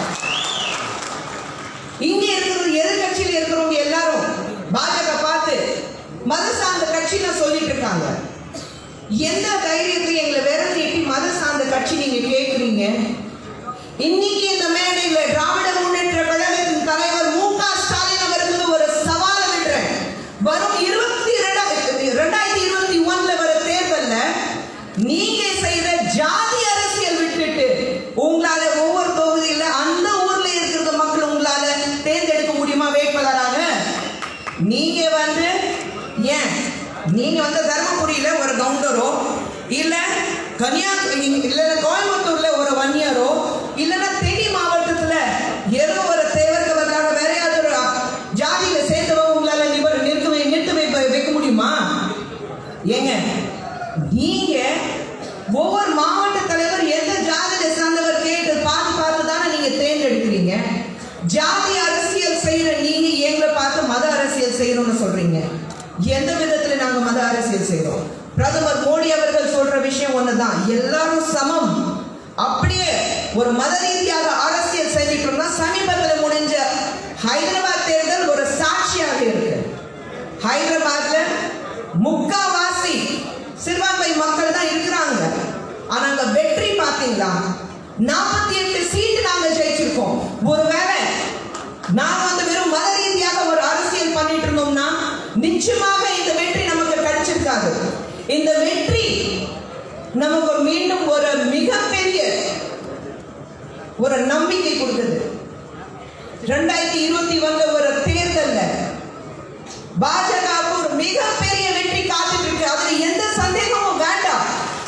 [SPEAKER 10] இங்க இருக்கிறது எதிர்கட்சியில் இருக்கிறவங்க எல்லாரும் பாஜக பார்த்து மத சார்ந்த கட்சின்னு சொல்லிட்டு இருக்காங்க எந்த தைரியத்துல எங்களை விரல் நீட்டி மத சார்ந்த கட்சி நீங்க கேக்குறீங்க இன்னைக்கு இந்த மேடையில திராவிட முன்னேற்ற கழகத்தின் தலைவர் மு க ஸ்டாலின் அவர்களுக்கு ஒரு சவால் விடுறேன் வரும் இருபத்தி ரெண்டாயிரத்தி இருபத்தி ஒண்ணுல வர தேர்தல்ல நீங்க செய்த ஜாதி அரசியல் விட்டுட்டு உங்களால ஒவ்வொரு தொகுதியில அந்த ஊர்ல இருக்கிற மக்கள் உங்களால தேர்ந்தெடுக்க முடியுமா வேட்பாளராக நீங்க வந்து ஏன் நீங்க வந்து தர்மபுரியில ஒரு கவுண்டரோ இல்ல கன்னியாகுமரி இல்ல கோயம்புத்தூர்ல ஒரு வன்னியரோ இல்லைன்னா தேனி மாவட்டத்துல ஏதோ ஒரு தேவருக்கு பதிலாக வேற யாராவது ஒரு ஜாதியில சேர்ந்தவங்க உங்களால நிபர் நிறுத்த வை- நிறுத்த வைப்ப வைக்க முடியுமா ஏங்க நீங்க ஒவ்வொரு மாவட்ட தலைவர் எந்த ஜாதியில சார்ந்தவர் கேட்டு பார்த்து பார்த்து தானே நீங்க தேர்ந்தெடுக்கிறீங்க ஜாதி அரசியல் செய்யற நீங்க எங்களை பார்த்து மத அரசியல் செய்யணும்னு சொல்றீங்க எந்த விதத்துல நாங்க மத அரசியல் செய்றோம் பிரதமர் மோடி அவர்கள் சொல்ற விஷயம் ஒண்ணுதான் எல்லாரும் சமம் அப்படியே ஒரு மத ரீதியாக அரசியல் செஞ்சிட்டோம்னா சமீபத்தில் முடிஞ்ச ஹைதராபாத் தேர்தல் ஒரு சாட்சியாக இருக்கு ஹைதராபாத்ல முக்காவாசி சிறுபான்மை மக்கள் தான் இருக்கிறாங்க ஆனா அங்க வெற்றி பாத்தீங்களா நாற்பத்தி எட்டு சீட்டு நாங்க ஜெயிச்சிருக்கோம் ஒருவேளை நாங்க வந்து வெறும் மத ரீதியாக ஒரு அரசியல் பண்ணிட்டு இருந்தோம்னா நிச்சயமாக இந்த வெற்றி நமக்கு கிடைச்சிருக்காது இந்த வெற்றி நமக்கு மீண்டும் ஒரு மிகப்பெரிய ஒரு நம்பிக்கை கொடுத்தது ரெண்டாயிரத்தி இருபத்தி ஒண்ணுல ஒரு தேர்தல்ல பாஜகவுக்கு ஒரு மிகப்பெரிய வெற்றி காத்துட்டு இருக்கு அதுல எந்த சந்தேகமும் வேண்டாம்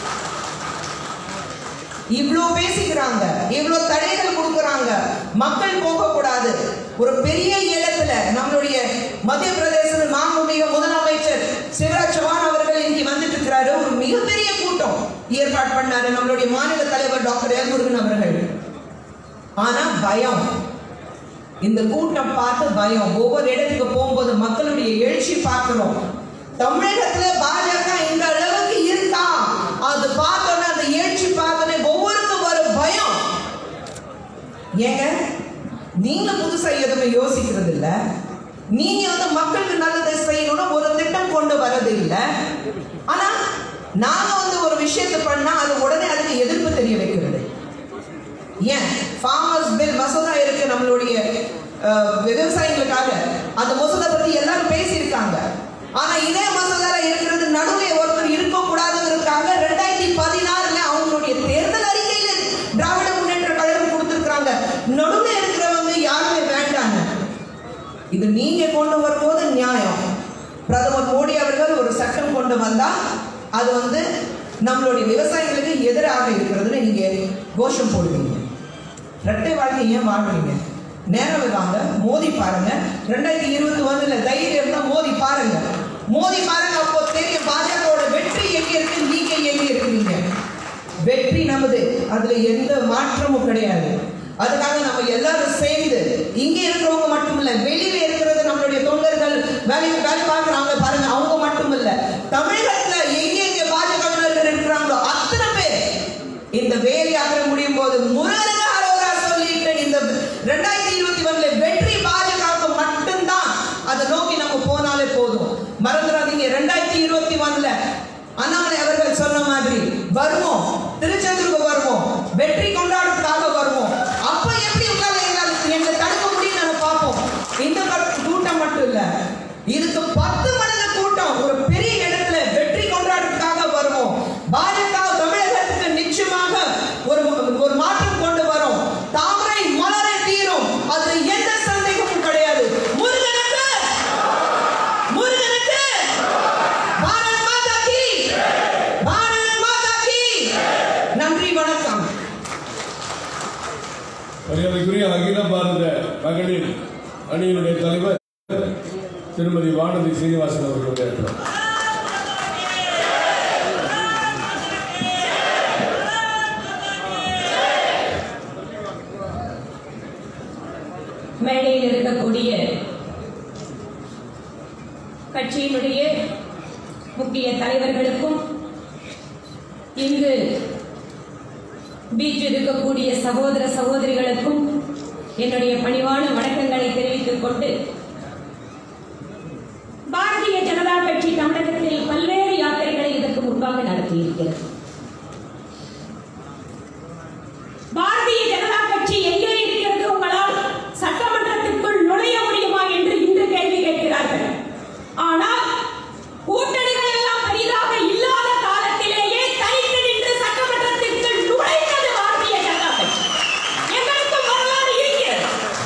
[SPEAKER 10] இவ்ளோ பேசிக்கிறாங்க இவ்ளோ தடைகள் கொடுக்கறாங்க மக்கள் போக கூடாது ஒரு பெரிய இடத்துல நம்மளுடைய மத்திய பிரதேச மாண்புமிகு முதலமைச்சர் சிவராஜ் சௌஹான் அவர்கள் இங்கே வந்துட்டு இருக்கிறாரு ஒரு மிகப்பெரிய கூட்டம் ஏற்பாடு பண்ணாரு நம்மளுடைய மாநில தலைவர் டாக்டர் எல் முருகன் அவர்கள் ஆனா பயம் இந்த கூட்டம் பார்த்து பயம் ஒவ்வொரு இடத்துக்கு போகும்போது மக்களுடைய எழுச்சி பார்க்கிறோம் தமிழகத்துல பாஜக இந்த அளவுக்கு இருக்கா அது பார்த்தோன்னே அந்த எழுச்சி பார்த்தோன்னே ஒவ்வொருக்கும் ஒரு பயம் ஏங்க நீங்க புதுசா எதுவுமே யோசிக்கிறது இல்ல நீங்க வந்து மக்களுக்கு நல்லதை செய்யணும்னு ஒரு திட்டம் கொண்டு வரது இல்ல ஆனா நாங்க வந்து ஒரு விஷயத்தை பண்ணா அது உடனே அதுக்கு எதிர்ப்பு தெரிய வைக்கிறது ஏன் ஃபார்மர்ஸ் பில் மசோதா இருக்கு நம்மளுடைய அஹ், விவசாயிகளுக்காக அந்த மசோதா பத்தி எல்லாரும் பேசியிருக்காங்க ஆனா இதே மசோதால இருக்கிறது நடுவில் ஒருத்தர் இருக்க கூடாதுங்கிறதுக்காக ரெண்டாயிரத்தி பதினாறுல அவங்களுடைய தேர்தல் அறிக்கையில திராவிட முன்னேற்ற கழகம் கொடுத்திருக்காங்க நடுவில் இருக்கிறவங்க யாருமே வேண்டாங்க இது நீங்க கொண்டு வரும்போது நியாயம் பிரதமர் மோடி அவர்கள் ஒரு சட்டம் கொண்டு வந்தா அது வந்து நம்மளுடைய விவசாயிகளுக்கு எதிராக இருக்கிறதுன்னு நீங்க கோஷம் போடுவீங்க ரெட்டை வாழ்க்கை ஏன் வாழ்றீங்க நேரம் வாங்க மோதி பாருங்க ரெண்டாயிரத்தி இருபத்தி ஒண்ணுல தைரியம் தான் மோதி பாருங்க மோதி பாருங்க அப்போ தெரியும் பாஜகவோட வெற்றி எங்க இருக்கு நீங்க எங்க இருக்கிறீங்க வெற்றி நமது அதுல எந்த மாற்றமும் கிடையாது அதுக்காக நம்ம எல்லாரும் சேர்ந்து இங்க இருக்கிறவங்க மட்டும் இல்ல வெளியில இருக்கிறது நம்மளுடைய தொண்டர்கள் வேலை வேலை பார்க்கறாங்க பாருங்க அவங்க மட்டும் இல்ல தமிழகத்துல எங்க எங்க பாஜக இருக்கிறாங்களோ அத்தனை பேர் இந்த வேலை யாத்திரை முடியும் போது முருகனுக்கு அரோரா சொல்லிட்டு இந்த ரெண்டாயிரத்தி இருபத்தி ஒண்ணுல வெற்றி பாஜகவுக்கு மட்டும்தான் அதை நோக்கி நம்ம போனாலே போதும் மறந்துடாதீங்க ரெண்டாயிரத்தி இருபத்தி ஒண்ணுல அண்ணாமலை அவர்கள் சொன்ன மாதிரி வருவோம் திருச்செந்தூருக்கு வருவோம் வெற்றி கொண்டாடுறதுக்காக வருவோம் அப்ப எப்படி உங்களால எங்களால எங்களை தடுக்க முடியும் நம்ம பார்ப்போம் இந்த கட்- கூட்டம் மட்டும் இல்ல இதுக்கு பத்து மடங்கு கூட்டம் ஒரு பெரிய இடத்துல வெற்றி கொண்டாடுறதுக்காக வருவோம் பாஜக தமிழகத்துக்கு நிச்சயமாக ஒரு ஒரு மாற்றம் கொண்டு வரும் தாமரை மலரை தீரும் அது எந்த சந்தேகமும் கிடையாது முருகனுக்கு முருகனுக்கு பாரத் மாதா கி
[SPEAKER 7] திருமதி வானதி சீனிவாசன் அவர்கள் உரையாற்றுவார்
[SPEAKER 1] மேடையில் இருக்கக்கூடிய கட்சியினுடைய முக்கிய தலைவர்களுக்கும் இங்கு பீச் இருக்கக்கூடிய சகோதர சகோதரிகளுக்கும் என்னுடைய பணிவான வணக்கங்களை தெரிவித்துக் கொண்டு பாரதிய ஜனதா கட்சி தமிழகத்தில் பல்வேறு யாத்திரைகளை இதற்கு முன்பாக நடத்தியிருக்கிறது பாரதிய ஜனதா கட்சி எங்கே இருக்கிறது உங்களால் சட்டமன்றத்திற்குள் நுழைய முடியுமா என்று இன்று கேள்வி கேட்கிறார்கள் ஆனால் கூட்டணிகள் எல்லாம் பெரிதாக இல்லாத காலத்திலேயே தனித்து நின்று சட்டமன்றத்திற்குள் நுழைந்தது பாரதிய ஜனதா கட்சி எங்களுக்கு வரலாறு இருக்கிறது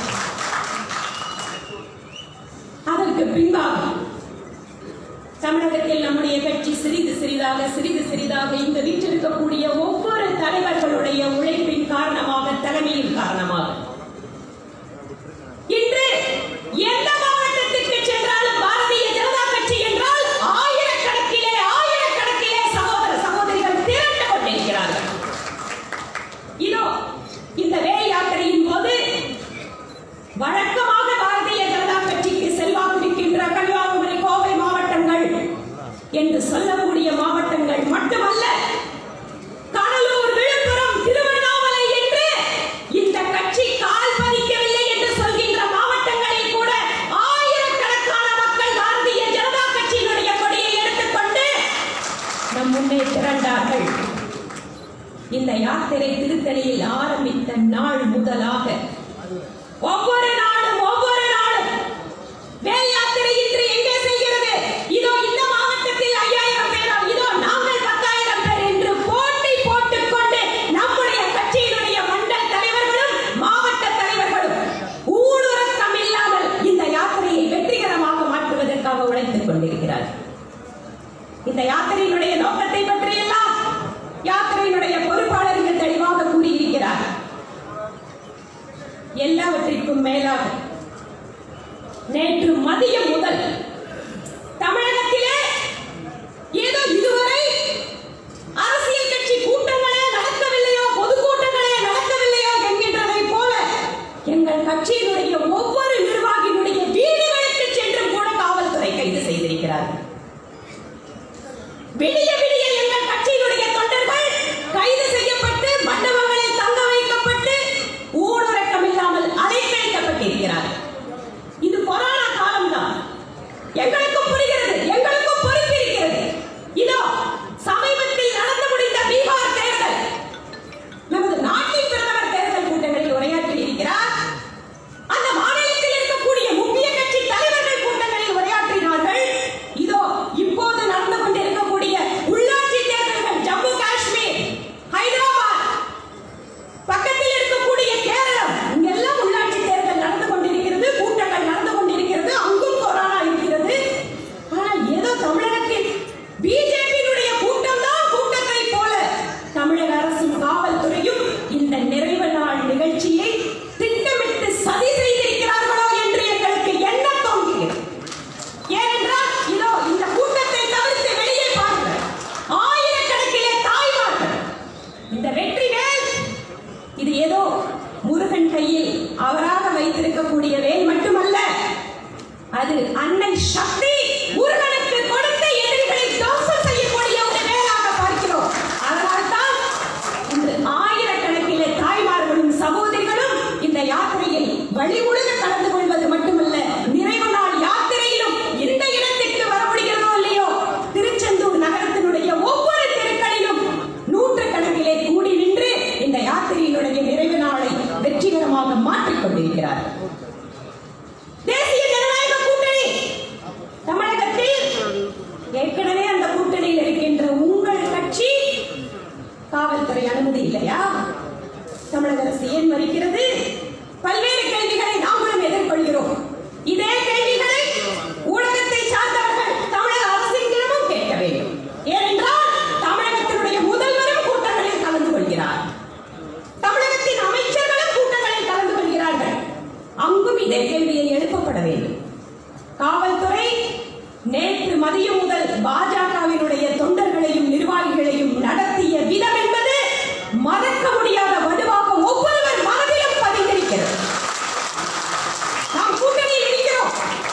[SPEAKER 1] அதற்கு பின்பாக தமிழகத்தில் நம்முடைய கட்சி சிறிது சிறிதாக சிறிது சிறிதாக இங்கு வீற்றிருக்கக்கூடிய ஒவ்வொரு தலைவர்களுடைய உழைப்பின் காரணமாக தலைமையின் காரணமாக இன்று எந்த மாவட்டத்திற்கு சென்றாலும் பாரதிய ஜனதா கட்சி என்றால் ஆயிரக்கணக்கிலே ஆயிரக்கணக்கிலே சகோதர சகோதரிகள் திரண்டு கொண்டிருக்கிறார்கள் இதோ இந்த வேல் யாத்திரையின் போது வழக்கமாக பாரதிய ஜனதா கட்சிக்கு செல்வாக்கு இருக்கின்ற கன்னியாகுமரி கோவை மாவட்டங்கள் என்று சொல்லக்கூடிய மாவட்டங்கள் மட்டுமல்ல கடலூர் விழுப்புரம் திருவண்ணாமலை என்று இந்த கட்சி கால் பதிக்கவில்லை என்று சொல்கின்ற மாவட்டங்களில் கூட ஆயிரக்கணக்கான மக்கள் பாரதிய ஜனதா கட்சியினுடைய கொடியை எடுத்துக்கொண்டு நம் முன்னே திரண்டார்கள் இந்த யாத்திரை திருத்தணியில் ஆரம்பித்த நாள் முதலாக ஒவ்வொரு நாளும் ஒவ்வொரு நாளும் வேல் யாத்திரை இன்று எங்கே செல்கிறது இதோ இந்த மாவட்டத்தில் ஐயாயிரம் பேரா இதோ நாங்கள் பத்தாயிரம் பேர் என்று போட்டி போட்டுக் கொண்டு நம்முடைய கட்சியினுடைய மண்டல் தலைவர்களும் மாவட்ட தலைவர்களும் ஊடுருவம் இல்லாமல் இந்த யாத்திரையை வெற்றிகரமாக மாற்றுவதற்காக உழைத்துக் கொண்டிருக்கிறார் இந்த யாத்திரையினுடைய நோக்கத்தை பற்றியெல்லாம் யாத்திரையினுடைய பொறுப்பாளர்கள் தெளிவாக கூறியிருக்கிறார் எல்லாவற்றிற்கும் மேலாக நேற்று மதியம் முதல் தமிழகத்திலே ஏதோ இதுவரை அரசியல் கட்சி கூட்டங்களே நடக்கவில்லையோ பொதுக்கூட்டங்களே நடக்கவில்லையோ என்கின்றதை போல எங்கள் கட்சியினுடைய ஒவ்வொரு நிர்வாகியினுடைய வீடுகளுக்கு சென்று கூட காவல்துறை கைது செய்திருக்கிறார்கள் விடிய விடிய எங்கள் கட்சியினுடைய தொண்டர்கள் கைது செய்யப்பட்டு மண்டபங்களில் தங்க வைக்கப்பட்டு ஊடுறக்கம் இல்லாமல் அலைக்கழிக்கப்பட்டிருக்கிறார்கள் இது கொரோனா காலம்தான் எங்களுக்கும் புரிகிறது எங்களுக்கும் பொறுப்பு இருக்கிறது இதோ சமீபத்தில் நடந்து முடிந்த பீகார் தேர்தல் நமது நாட்டின் பிரதமர் தேர்தல் கூட்டங்களில் உரையாற்றி இருக்கிறார் அந்த மாநிலத்தில் இருக்கக்கூடிய முக்கிய கட்சி தலைவர்கள் கூட்டங்களில் உரையாற்றினார்கள் இதோ இப்போது நடந்து கொண்டிருக்கக்கூடிய உள்ளாட்சி தேர்தல்கள் ஜம்மு காஷ்மீர் ஹைதராபாத் பக்கத்தில் இருக்கக்கூடிய கேரளம் இங்கெல்லாம் உள்ளாட்சி தேர்தல் நடந்து கொண்டிருக்கிறது கூட்டங்கள் நடந்து கொண்டிருக்கிறது அங்கும் கொரோனா இருக்கிறது ஆனால் ஏதோ தமிழகத்தில் பிஜேபியினுடைய கூட்டம் தான் கூட்டத்தை போல தமிழக அரசும் காவல்துறையும் இந்த நிறைவு நாள் நிகழ்ச்சியை திட்டமிட்டு சதி செய்திருக்கிறார்களோ என்று எங்களுக்கு எண்ண தோன்றுகிறது ஏனென்றால் இதோ இந்த கூட்டத்தை தவிர்த்து வெளியே பாருங்கள் ஆயிரக்கணக்கிலே தாய்மார்கள் இந்த வெற்றி வேல் இது ஏதோ முருகன் கையில் அவராக வைத்திருக்கக்கூடிய வேல் மட்டுமல்ல அது அன்னை சக்தி முருகனுக்கு கொடுத்த எதிரிகளை துவம்சம் செய்யக்கூடிய ஒரு வேலாக பார்க்கிறோம் அதனால்தான் இன்று ஆயிரக்கணக்கிலே தாய்மார்களும் சகோதரிகளும் இந்த யாத்திரையில் வழிமுழுக கலந்து கொள்வது மட்டுமல்ல நிறைவு நாள் யாத்திரையிலும் இந்த இடத்திற்கு வர முடிகிறதோ இல்லையோ திருச்செந்தூர் நகரத்தினுடைய ஒவ்வொரு தெருக்களிலும் நூற்றுக்கணக்கிலே கூடி நின்று இந்த யாத்திரையினுடைய நிறைவு நாளை வெற்றிகரமாக மாற்றிக் கொண்டிருக்கிறார் தேசிய ஜனநாயக கூட்டணி தமிழகத்தில் ஏற்கனவே அந்த கூட்டணியில் இருக்கின்ற உங்கள் கட்சி காவல்துறை அனுமதி இல்லையா தமிழக அரசு ஏன் மறுக்கிறது பல்வேறு கேள்விகளை நாங்களும் எதிர்கொள்கிறோம் இதே கேள்விகளை ஊடகத்தை சார்ந்தவர்கள் தமிழக அரசிடமும் கேட்க வேண்டும் ஏனென்றால் தமிழகத்தினுடைய முதல்வரும் கூட்டங்களில் கலந்து கொள்கிறார் தமிழகத்தின் அமைச்சர்களும் கூட்டங்களில் கலந்து கொள்கிறார்கள் அங்கும் இதே கேள்வியை எழுப்பப்பட வேண்டும் காவல்துறை மதியம் முதல் பாஜகவினுடைய தொண்டர்களையும் நிர்வாகிகளையும் நடத்திய விதம் என்பது மறக்க முடியாத வடுவாக ஒவ்வொருவர் மனதிலும் பதிந்திருக்கிறது நாம் கூட்டணியில் இருக்கிறோம்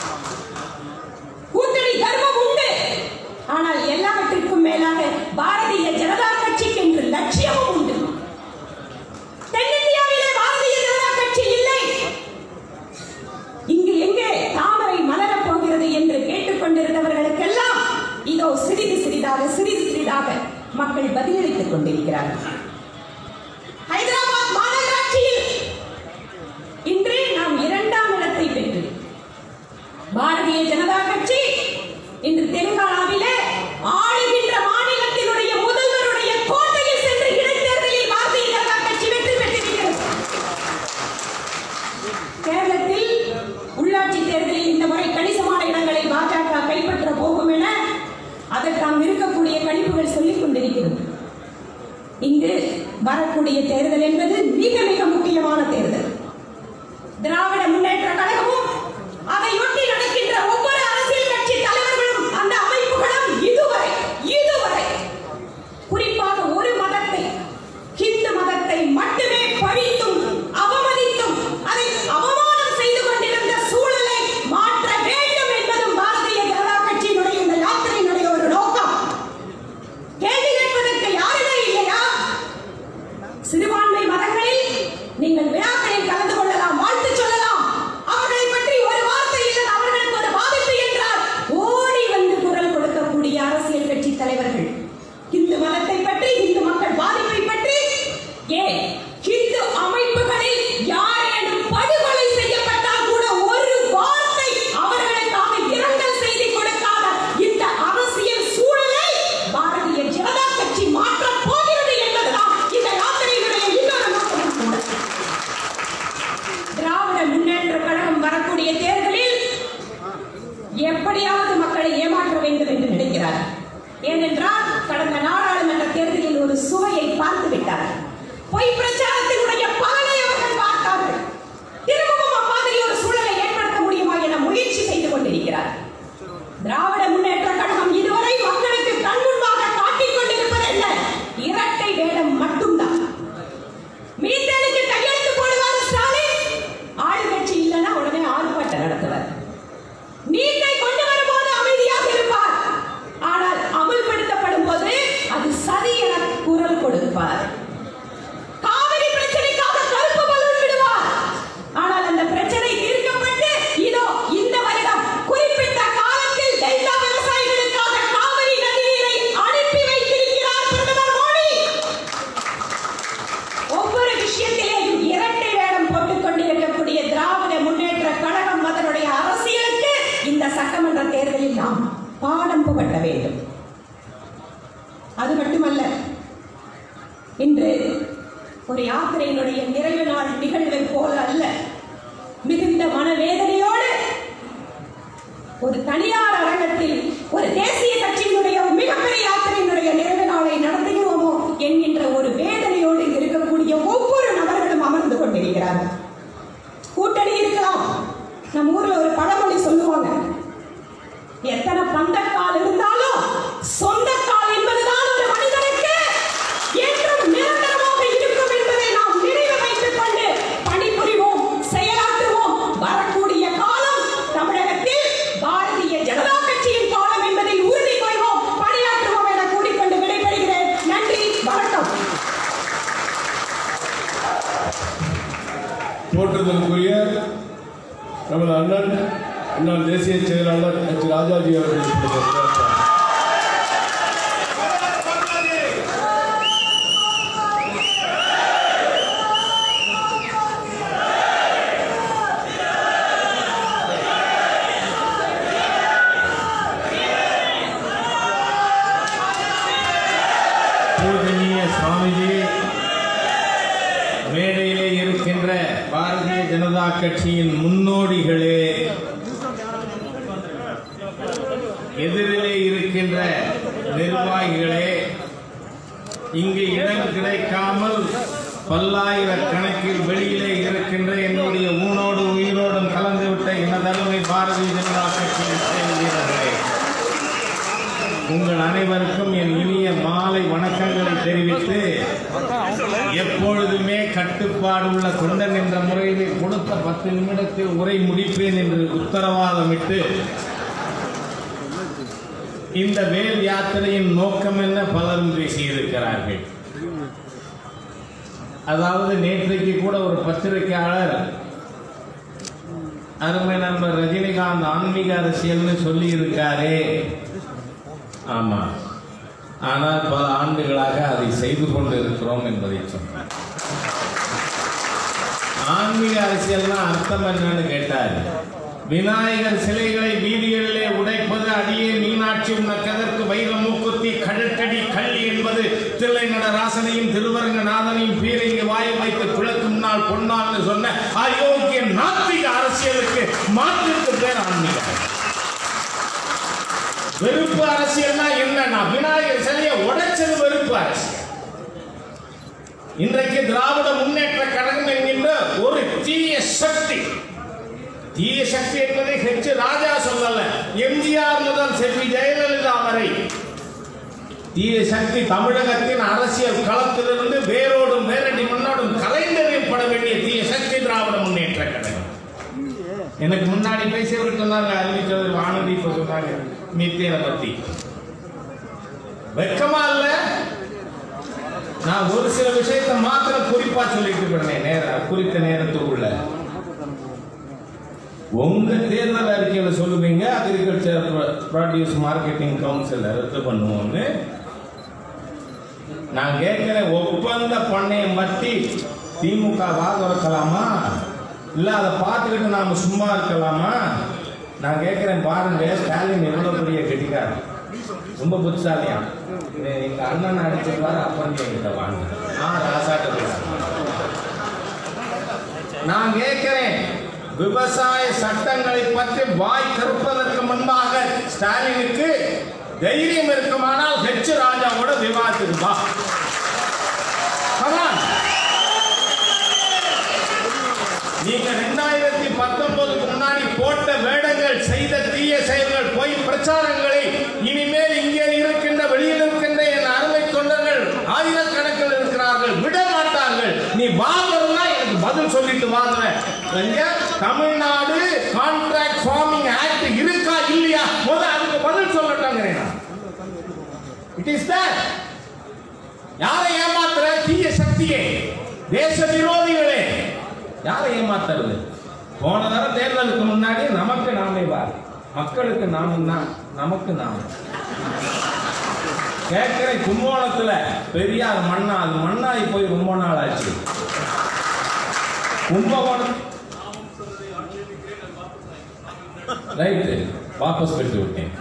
[SPEAKER 1] கூட்டணி தர்மம் உண்டு ஆனால் எல்லாவற்றிற்கும் மேலாக பாரதிய ஜனதா கட்சிக்கு என்று லட்சியமும் உண்டு தென்னிந்தியாவிலே பாரதிய ஜனதா கட்சி இல்லை இங்கு எங்கே தாமரை மலரப் போகிறது என்று கேட்டுக்கொண்டிருந்தவர்களுக்கெல்லாம் இதோ சிறிது சிறிதாக சிறிது சிறிதாக மக்கள் பதிலளித்துக் கொண்டிருக்கிறார்கள் ஹைதராபாத் மாநகராட்சியில் இன்று நாம் இரண்டாம் இடத்தை பெற்று பாரதிய ஜனதா கட்சி இன்று தெலுங்கானாவிலே ஆளுகின்ற மாநிலத்தினுடைய முதல்வருடைய கோட்டையில் சென்று இடைத்தேர்தலில் பாரதிய ஜனதா கட்சி வெற்றி பெற்றிருக்கிறது கேரளத்தில் உள்ளாட்சி தேர்தலில் இந்த முறை கணிசமான இடங்களை பாஜக கைப்பற்ற போகும் என அதற்கு அங்கு இருக்கக்கூடிய கணிப்புகள் சொல்லிக் கொண்டிருக்கிறது இங்கு வரக்கூடிய தேர்தல் என்பது மிக மிக முக்கியமான தேர்தல் திராவிட முன்னேற்ற கழகமும் அதையொட்டி நடக்கின்ற ஒவ்வொரு அரசியல் கட்சி தலைவர்களும் அந்த அமைப்புகளும் இதுவரை இதுவரை குறிப்பாக ஒரு மதத்தை ஹிந்து மதத்தை மட்டுமே பழித்தும் அவமதித்தும் அதை அவமானம் செய்து கொண்டிருந்த சூழலை மாற்ற வேண்டும் என்பதும் பாரதிய ஜனதா கட்சியினுடைய இந்த யாத்திரையினுடைய ஒரு நோக்கம் கேள்வி கேட்பதற்கு யாருமே இல்லையா சிறுபான்மை மதங்களில் நீங்கள் விழாக்களில் கலந்து கொள்ளலாம் வாழ்த்து சொல்லலாம் அவர்களை பற்றி ஒரு வார்த்தை இல்லை அவர்களுக்கு ஒரு பாதிப்பு என்றால் ஓடி வந்து குரல் கொடுக்கக்கூடிய அரசியல் கட்சி தலைவர்கள் இந்து மதத்தை பற்றி இந்து மக்கள் பாதிப்பை பற்றி ஏன் இந்து அமைப்புகளில் யாரேனும் படுகொலை செய்யப்பட்டால் கூட ஒரு வார்த்தை அவர்களுக்காக இரங்கல் செய்தி கொடுக்காத இந்த அரசியல் சூழலை பாரதிய ஜனதா கட்சி மாற்றப் போகிறது என்பதுதான் இந்த யாத்திரையினுடைய இன்னொரு நோக்கமும் கூட திராவிட முன்னேற்ற கழகம் வரக்கூடிய தேர்தலில் எப்படியாவது மக்களை ஏமாற்ற வேண்டும் என்று நினைக்கிறார் ஏனென்றால் கடந்த நாடாளுமன்ற தேர்தலில் ஒரு சுவையை பார்த்து விட்டார் பொய் பிரச்சாரத்தினுடைய பலனை அவர்கள் பார்த்தார்கள் திரும்பவும் அம்மாதிரி ஒரு சூழலை ஏற்படுத்த முடியுமா என முயற்சி செய்து கொண்டிருக்கிறார் திராவிட முன்னேற்ற கழகம் இதுவரை மக்களுக்கு கண் முன்பாக காட்டிக் கொண்டிருப்பது என்ன இரட்டை வேடம் மட்டும்தான் மீத்தேனுக்கு கையெழுத்து போடுவார் ஸ்டாலின் ஆளுங்கட்சி இல்லைன்னா உடனே ஆர்ப்பாட்டம் நடத்துவார் நீட்டை கொண்டு வரும்போது அமைதியாக இருப்பார் ஆனால் அமல்படுத்தப்படும் போது அது சரி என குரல் கொடுப்பார் காவிரி பிரச்சனைக்காக கருப்பு பலூன் விடுவார் ஆனால் அந்த பிரச்சனை தீர்க்கப்பட்டு இதோ இந்த வருடம் குறிப்பிட்ட காலத்தில் டெல்டா விவசாயிகளுக்காக காவிரி நதிநீரை அனுப்பி வைத்திருக்கிறார் பிரதமர் மோடி ஒவ்வொரு விஷயத்திலேயும் இரட்டை வேடம் போட்டுக் கொண்டிருக்கக்கூடிய திராவிட முன்னேற்ற கழகம் அதனுடைய அரசியலுக்கு இந்த சட்டமன்ற தேர்தலில் நாம் பாடம் புகட்ட வேண்டும் அது மட்டுமல்ல இன்று ஒரு யாத்திரையினுடைய நிறைவு நாள் நிகழ்வை போல அல்ல மிகுந்த மனவேதனையோடு ஒரு தனியார் அரங்கத்தில் ஒரு தேசிய கட்சியினுடைய மிகப்பெரிய யாத்திரையினுடைய நிறைவு நாளை நடத்துகிறோமோ என்கின்ற ஒரு வேதனையோடு இங்கு இருக்கக்கூடிய ஒவ்வொரு நபர்களும் அமர்ந்து கொண்டிருக்கிறார்கள் கூட்டணி இருக்கலாம் நம்ம ஊர்ல ஒரு பழமொழி சொல்லுவாங்க எத்தனை பந்தக்கால் இருந்தாலும் சொந்தக்கால் என்பதுதான் ஒரு மனிதனுக்கு என்றும் நிரந்தரமாக இருக்கும் என்பதை நாம் நினைவு வைத்துக் கொண்டு பணிபுரிவோம் செயலாற்றுவோம் வரக்கூடிய காலம் தமிழகத்தில் பாரதிய ஜனதா கட்சியின் காலம் என்பதை உறுதி கொள்வோம் பணியாற்றுவோம் என கூறிக்கொண்டு விடைபெறுகிறேன் நன்றி வணக்கம்
[SPEAKER 7] போற்றுதலுக்குரிய நமது அண்ணன் முன்னாள் தேசிய செயலாளர் எச் ராஜாஜி அவர்கள் இப்பொழுது பேசுவார்.
[SPEAKER 11] பூஜனீய சுவாமிஜி மேடையிலே இருக்கின்ற பாரதிய ஜனதா கட்சியின் முன்னோடிகளே எதிரிலே இருக்கின்ற நிர்வாகிகளே இங்கு இடம் கிடைக்காமல் பல்லாயிரக்கணக்கில் வெளியிலே இருக்கின்ற என்னுடைய ஊனோடு உயிரோடும் கலந்துவிட்ட எனதருமை பாரதிய ஜனதா கட்சியின் செயல் வீரர்களே உங்கள் அனைவருக்கும் என் இனிய மாலை வணக்கங்களை தெரிவித்து எப்பொழுதுமே கட்டுப்பாடு உள்ள தொண்டன் என்ற முறையிலே கொடுத்த பத்து நிமிடத்தில் உரை முடிப்பேன் என்று உத்தரவாதமிட்டு இந்த வேல் யாத்திரையின் நோக்கம் என்ன பலரும் பேசியிருக்கிறார்கள் அதாவது நேற்றைக்கு கூட ஒரு பத்திரிகையாளர் அருமை நண்பர் ரஜினிகாந்த் ஆன்மீக அரசியல்னு சொல்லி இருக்காரே ஆமா ஆனால் பல ஆண்டுகளாக அதை செய்து கொண்டு இருக்கிறோம் என்பதை சொன்னார் ஆன்மீக அரசியல்னா அர்த்தம் என்னன்னு கேட்டார் விநாயகர் சிலைகளை வீதிகளிலே உடைப்பது அடியே மீனாட்சி உனக்கதற்கு வைர மூக்குத்தி கழட்டடி கள்ளி என்பது தில்லை நடராசனையும் திருவரங்கநாதனையும் பீரங்கி வாயை வைத்து கிழக்கு முன்னால் பொன்னால்னு சொன்ன அயோக்கிய நாத்திக அரசியலுக்கு மாற்றுக்கு பேர் ஆன்மீகம் வெறுப்பு அரசியல்னா என்னன்னா விநாயகர் சிலையை உடைச்சது வெறுப்பு அரசியல் இன்றைக்கு திராவிட முன்னேற்ற கழகம் என்கின்ற ஒரு தீய சக்தி தீய சக்தி என்பதை ஹெச் ராஜா சொல்லல எம்ஜிஆர் முதல் செல்வி ஜெயலலிதா வரை தீய சக்தி தமிழகத்தின் அரசியல் களத்திலிருந்து வேரோடும் வேரடி மண்ணோடும் கலைந்தறியப்பட வேண்டிய தீய சக்தி திராவிட முன்னேற்ற கழகம் எனக்கு முன்னாடி பேசியவர் சொன்னாங்க அறிவிச்சவர் வானதி இப்ப சொன்னாங்க மீத்தேனை பத்தி வெக்கமா இல்ல நான் ஒரு சில விஷயத்தை மாத்திரம் குறிப்பா சொல்லிட்டு போனேன் நேர குறித்த நேரத்துக்குள்ள உங்க தேர்தல் அறிக்கையில சொல்லுவீங்க அக்ரிகல்ச்சர் ப்ராடியூஸ் மார்க்கெட்டிங் கவுன்சில் ரத்து பண்ணுவோம்னு நான் கேட்கிறேன் ஒப்பந்த பண்ணையம் பத்தி திமுக வாதக்கலாமா இல்ல அதை பார்த்துக்கிட்டு நாம சும்மா இருக்கலாமா நான் கேட்கிறேன் பாருங்க ஸ்டாலின் எவ்வளவு பெரிய கெட்டிக்காரன் ரொம்ப புத்திசாலியா எங்க அண்ணன் அடிச்சிருப்பாரு அப்பன் என்கிட்ட வாங்க ஆ ராசாட்ட நான் கேட்கிறேன் விவசாய சட்டங்களை பற்றி வாய் கருப்பதற்கு முன்பாக ஸ்டாலினுக்கு தைரியம் இருக்குமானால் ஹெச் ராஜாவோட விவாதத்துக்கு வா Come on. நீங்க ரெண்டாயிரத்தி பத்தொன்பதுக்கு முன்னாடி போட்ட வேடங்கள் செய்த தீய செயல்கள் பொய் பிரச்சாரங்களை இனிமேல் இங்கே இருக்கின்ற வெளியில் இருக்கின்ற என் அருமை தொண்டர்கள் ஆயிரக்கணக்கில் இருக்கிறார்கள் விட மாட்டார்கள் நீ வாங்கணும்னா எனக்கு பதில் சொல்லிட்டு வாங்குவேன் ஐயா, தமிழ்நாடு கான்ட்ராக்ட் ஃபார்மிங் ஆக்ட் இருக்கா இல்லையா முத அதுக்கு பதில் சொல்லட்டாங்கிறேன் இட் இஸ் தட் யாரை ஏமாத்துற தீய சக்தியே தேச விரோதிகளே யாரை ஏமாத்துறது போன தரம் தேர்தலுக்கு முன்னாடி நமக்கு நாமே வா மக்களுக்கு நாமும் தான் நமக்கு நாம கேட்கிறேன் கும்போணத்துல பெரியார் மண்ணா அது மண்ணாகி போய் ரொம்ப நாள் ஆச்சு கும்பகோணம் ரைட்டு வாபஸ் பெற்று விட்டேன்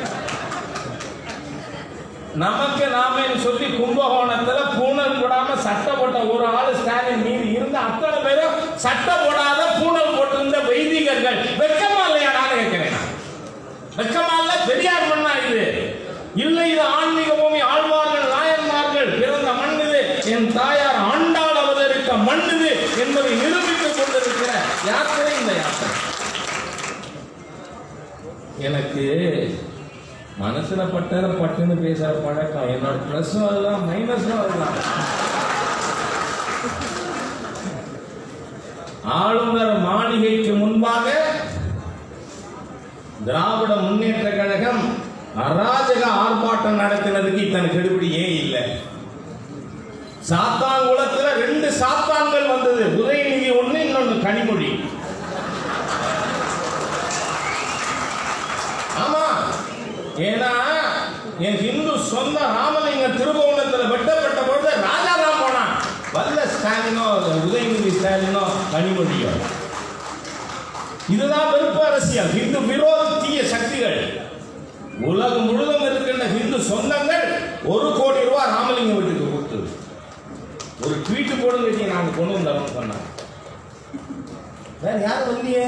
[SPEAKER 11] நமக்கு நாமேன்னு சொல்லி கும்பகோணத்துல பூனல் போடாம சட்டை போட்ட ஒரு ஆளு ஸ்டாலின் மீது இருந்த அத்தனை பேரும் சட்டை போடாத பூனல் போட்டிருந்த வைதிகர்கள் வெக்கமா இல்லையா நான் கேட்கிறேன் நான். வெக்கமா இல்ல பெரியார் மண்ணா இது இல்லை இது ஆன்மீக பூமி ஆழ்வார்கள் நாயன்மார்கள் பிறந்த மண் இது என் தாயார் ஆண்டாள் அவதரிக்க மண் இது என்பதை நிரூபித்துக் கொண்டிருக்கிற யாத்திரை இந்த யாத்திரை எனக்கு மனசுல பட்டத பட்டுன்னு பேசுற பழக்கம் என்னோட பிளஸும் அதுதான் மைனஸும் அதுதான் ஆளுநர் மாளிகைக்கு முன்பாக திராவிட முன்னேற்ற கழகம் அராஜக ஆர்ப்பாட்டம் நடத்தினதுக்கு இத்தனை கெடுபிடி ஏன் இல்லை சாத்தான்குளத்துல ரெண்டு சாத்தான்கள் வந்தது உதயநிதி ஒண்ணு இன்னொன்னு கனிமொழி ஆமா ஏன்னா என் ஹிந்து சொந்த ராமலிங்கம் திருபுவனத்துல வெட்டப்பட்ட பொழுது ராஜாராம் போனான் வல்ல ஸ்டாலினோ உதயநிதி ஸ்டாலினோ கனிமொழியோ இதுதான் வெறுப்பு அரசியல் ஹிந்து விரோத தீய சக்திகள் உலகம் முழுவதும் இருக்கின்ற ஹிந்து சொந்தங்கள் ஒரு கோடி ரூபாய் ராமலிங்கம் வீட்டுக்கு கொடுத்தது ஒரு ட்வீட் போடுங்க ஜி, நாங்க கொண்டு வந்தோம் சொன்னாங்க வேற யாரும் வரலையே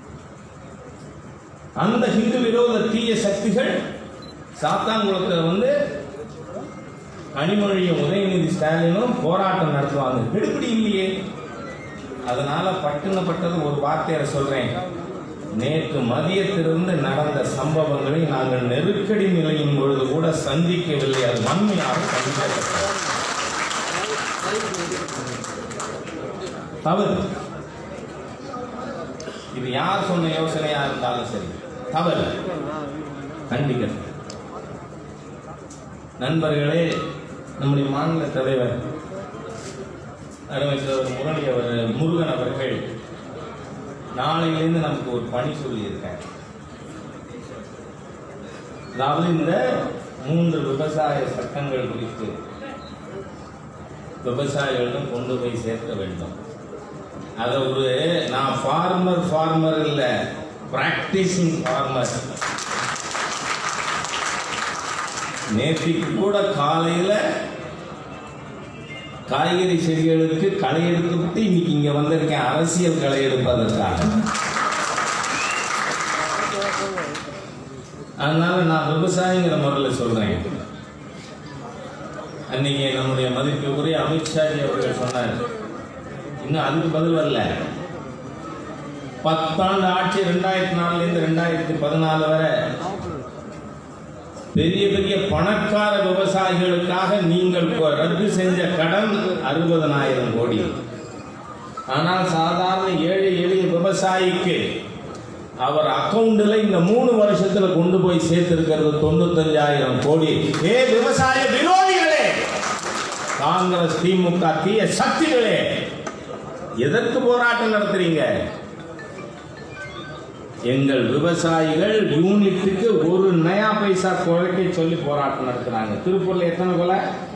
[SPEAKER 11] அந்த ஹிந்து விரோத தீய சக்திகள் சாத்தான்குளத்தில் வந்து கனிமொழியும் உதயநிதி ஸ்டாலினும் போராட்டம் நடத்துவாங்க கெடுபிடி இல்லையே அதனால பட்டுனப்பட்டது ஒரு வார்த்தையை சொல்றேன் நேற்று மதியத்திலிருந்து நடந்த சம்பவங்களை நாங்கள் நெருக்கடி நிலையின் பொழுது கூட சந்திக்கவில்லை அது வன்மையாக சந்திக்கப்பட்டது தவறு இது யார் சொன்ன யோசனையா இருந்தாலும் சரி தவறு கண்டிக்கணும் நண்பர்களே நம்முடைய மாநில தலைவர் அருமைத்தவர் முரளி அவர் முருகன் அவர்கள் நாளையிலிருந்து நமக்கு ஒரு பணி சொல்லியிருக்கார் அதாவது இந்த மூன்று விவசாய சட்டங்கள் குறித்து விவசாயிகளிடம் கொண்டு போய் சேர்க்க வேண்டும் அதை ஒரு நான் ஃபார்மர் ஃபார்மர் இல்லை பிராக்டிசிங் ஃபார்மர் நேற்றுக்கு கூட காலையில் காய்கறி செடிகளுக்கு களை எடுத்து விட்டு இன்னைக்கு இங்க வந்திருக்கேன் அரசியல் களை எடுப்பதற்காக அதனால நான் விவசாயிங்கிற முறையில் சொல்றேன் அன்னைக்கு நம்முடைய மதிப்புக்குரிய அமித்ஷாஜி அவர்கள் சொன்னார் இன்னும் அதுக்கு பதில் வரல பத்தாண்டு ஆட்சி ரெண்டாயிரத்தி நாலுல இருந்து ரெண்டாயிரத்தி பதினாலு வரை பெரிய பெரிய பணக்கார விவசாயிகளுக்காக நீங்கள் கொ- ரத்து செஞ்ச கடன் அறுபதனாயிரம் கோடி ஆனால் சாதாரண ஏழை எளிய விவசாயிக்கு அவர் அக்கவுண்ட்ல இந்த மூணு வருஷத்துல கொண்டு போய் சேர்த்திருக்கிறது தொண்ணூத்தஞ்சாயிரம் கோடி ஏ விவசாய விரோதிகளே காங்கிரஸ் திமுக தீய சக்திகளே எதற்கு போராட்டம் நடத்துறீங்க எங்கள் விவசாயிகள் யூனிட்டுக்கு ஒரு நயா பைசா குறைக்க சொல்லி போராட்டம் நடத்துறாங்க திருப்பூர்ல எத்தனை கொலை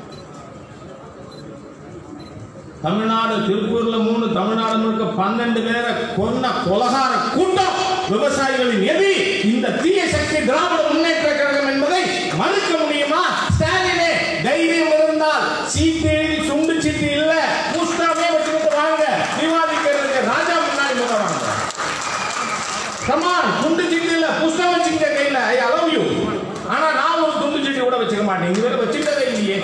[SPEAKER 11] தமிழ்நாடு திருப்பூர்ல மூணு தமிழ்நாடு முழுக்க பன்னெண்டு பேரை கொன்ன கொலகார கூட்டம் விவசாயிகளின் எதி இந்த தீய சக்தி திராவிட முன்னேற்ற கழகம் என்பதை மறுக்க முடியுமா ஸ்டாலினே தைரியம் இருந்தால் சீட்டு எழுதி சுண்டு சீட்டு இல்ல புஸ்தாவே வச்சுக்கிட்டு வாங்க விவாதிக்கிறதுக்கு ராஜா முன்னாடி முத வாங்க கமான் துண்டு சீட்டு இல்ல புஸ்தகம் வச்சுக்க கையில ஐ அலவ் யூ ஆனா நான் ஒரு துண்டு சீட்டு கூட வச்சுக்க மாட்டேன் இங்க வேற வச்சுக்கிட்டதே இல்லையே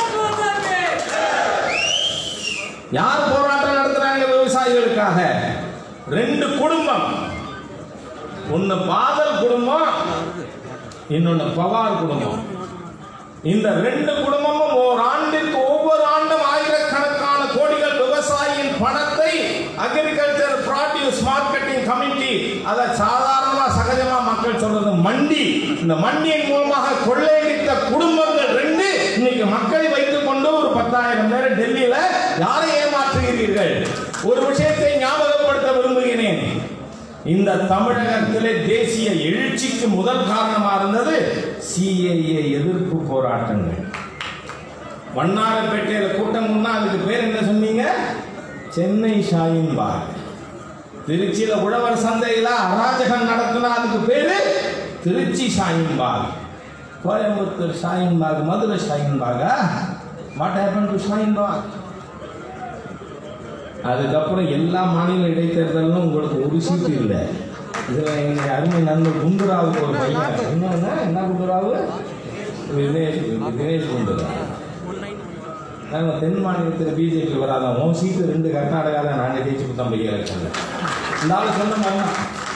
[SPEAKER 11] யார் போராட்டம் நடத்துறாங்க விவசாயிகளுக்காக ரெண்டு குடும்பம் ஒன்னு பாதல் குடும்பம் இன்னொன்னு பவார் குடும்பம் இந்த ரெண்டு குடும்பமும் ஓர் ஆண்டிற்கு ஒவ்வொரு ஆண்டும் ஆயிரக்கணக்கான கோடிகள் விவசாயியின் பணத்தை அக்ரிகல்ச்சர் ப்ராடியூஸ் மார்க்கெட்டிங் கமிட்டி அதை சாதாரணமா சகஜமா மக்கள் சொல்றது மண்டி இந்த மண்டியின் மூலமாக கொள்ளையடித்த குடும்பங்கள் ரெண்டு இன்னைக்கு மக்களை வைத்துக் கொண்டு ஒரு பத்தாயிரம் பேர் டெல்லியில யாரை ஏமாற்றுகிறீர்கள் ஒரு விஷயத்தை ஞாபகப்படுத்த விரும்புகிறேன் இந்த தமிழகத்திலே தேசிய எழுச்சிக்கு முதல் காரணமா இருந்தது சிஏஏ எதிர்ப்பு போராட்டங்கள் வண்ணாரப்பேட்டையில கூட்டம் முன்னா அதுக்கு பேர் என்ன சொன்னீங்க சென்னை ஷாயின் பாக் திருச்சியில உழவர் சந்தையில அராஜகம் நடத்தினா அதுக்கு பேரு திருச்சி ஷாயின் பாக் கோயம்புத்தூர் ஷாயின் பாக் மதுரை ஷாயின் பாகா what happen to Shaheen Bagh அதுக்கப்புறம் எல்லா மாநில இடைத்தேர்தலும் உங்களுக்கு ஒரு சீட்டு இல்லை இதுல எங்க அருமை நண்பர் குண்டுராவுக்கு ஒரு பையன் இன்னொன்னு என்ன குண்டுராவு வினேஷ் வினேஷ் குண்டுராவ் நாங்க தென் மாநிலத்தில் பிஜேபி வராதான் உன் சீட்டு ரெண்டு கர்நாடகாவில் நானே ஜெயிச்சு கொடுத்தோம் பையன் எலெக்ஷன்ல இந்த ஆள் சொன்ன மாதிரி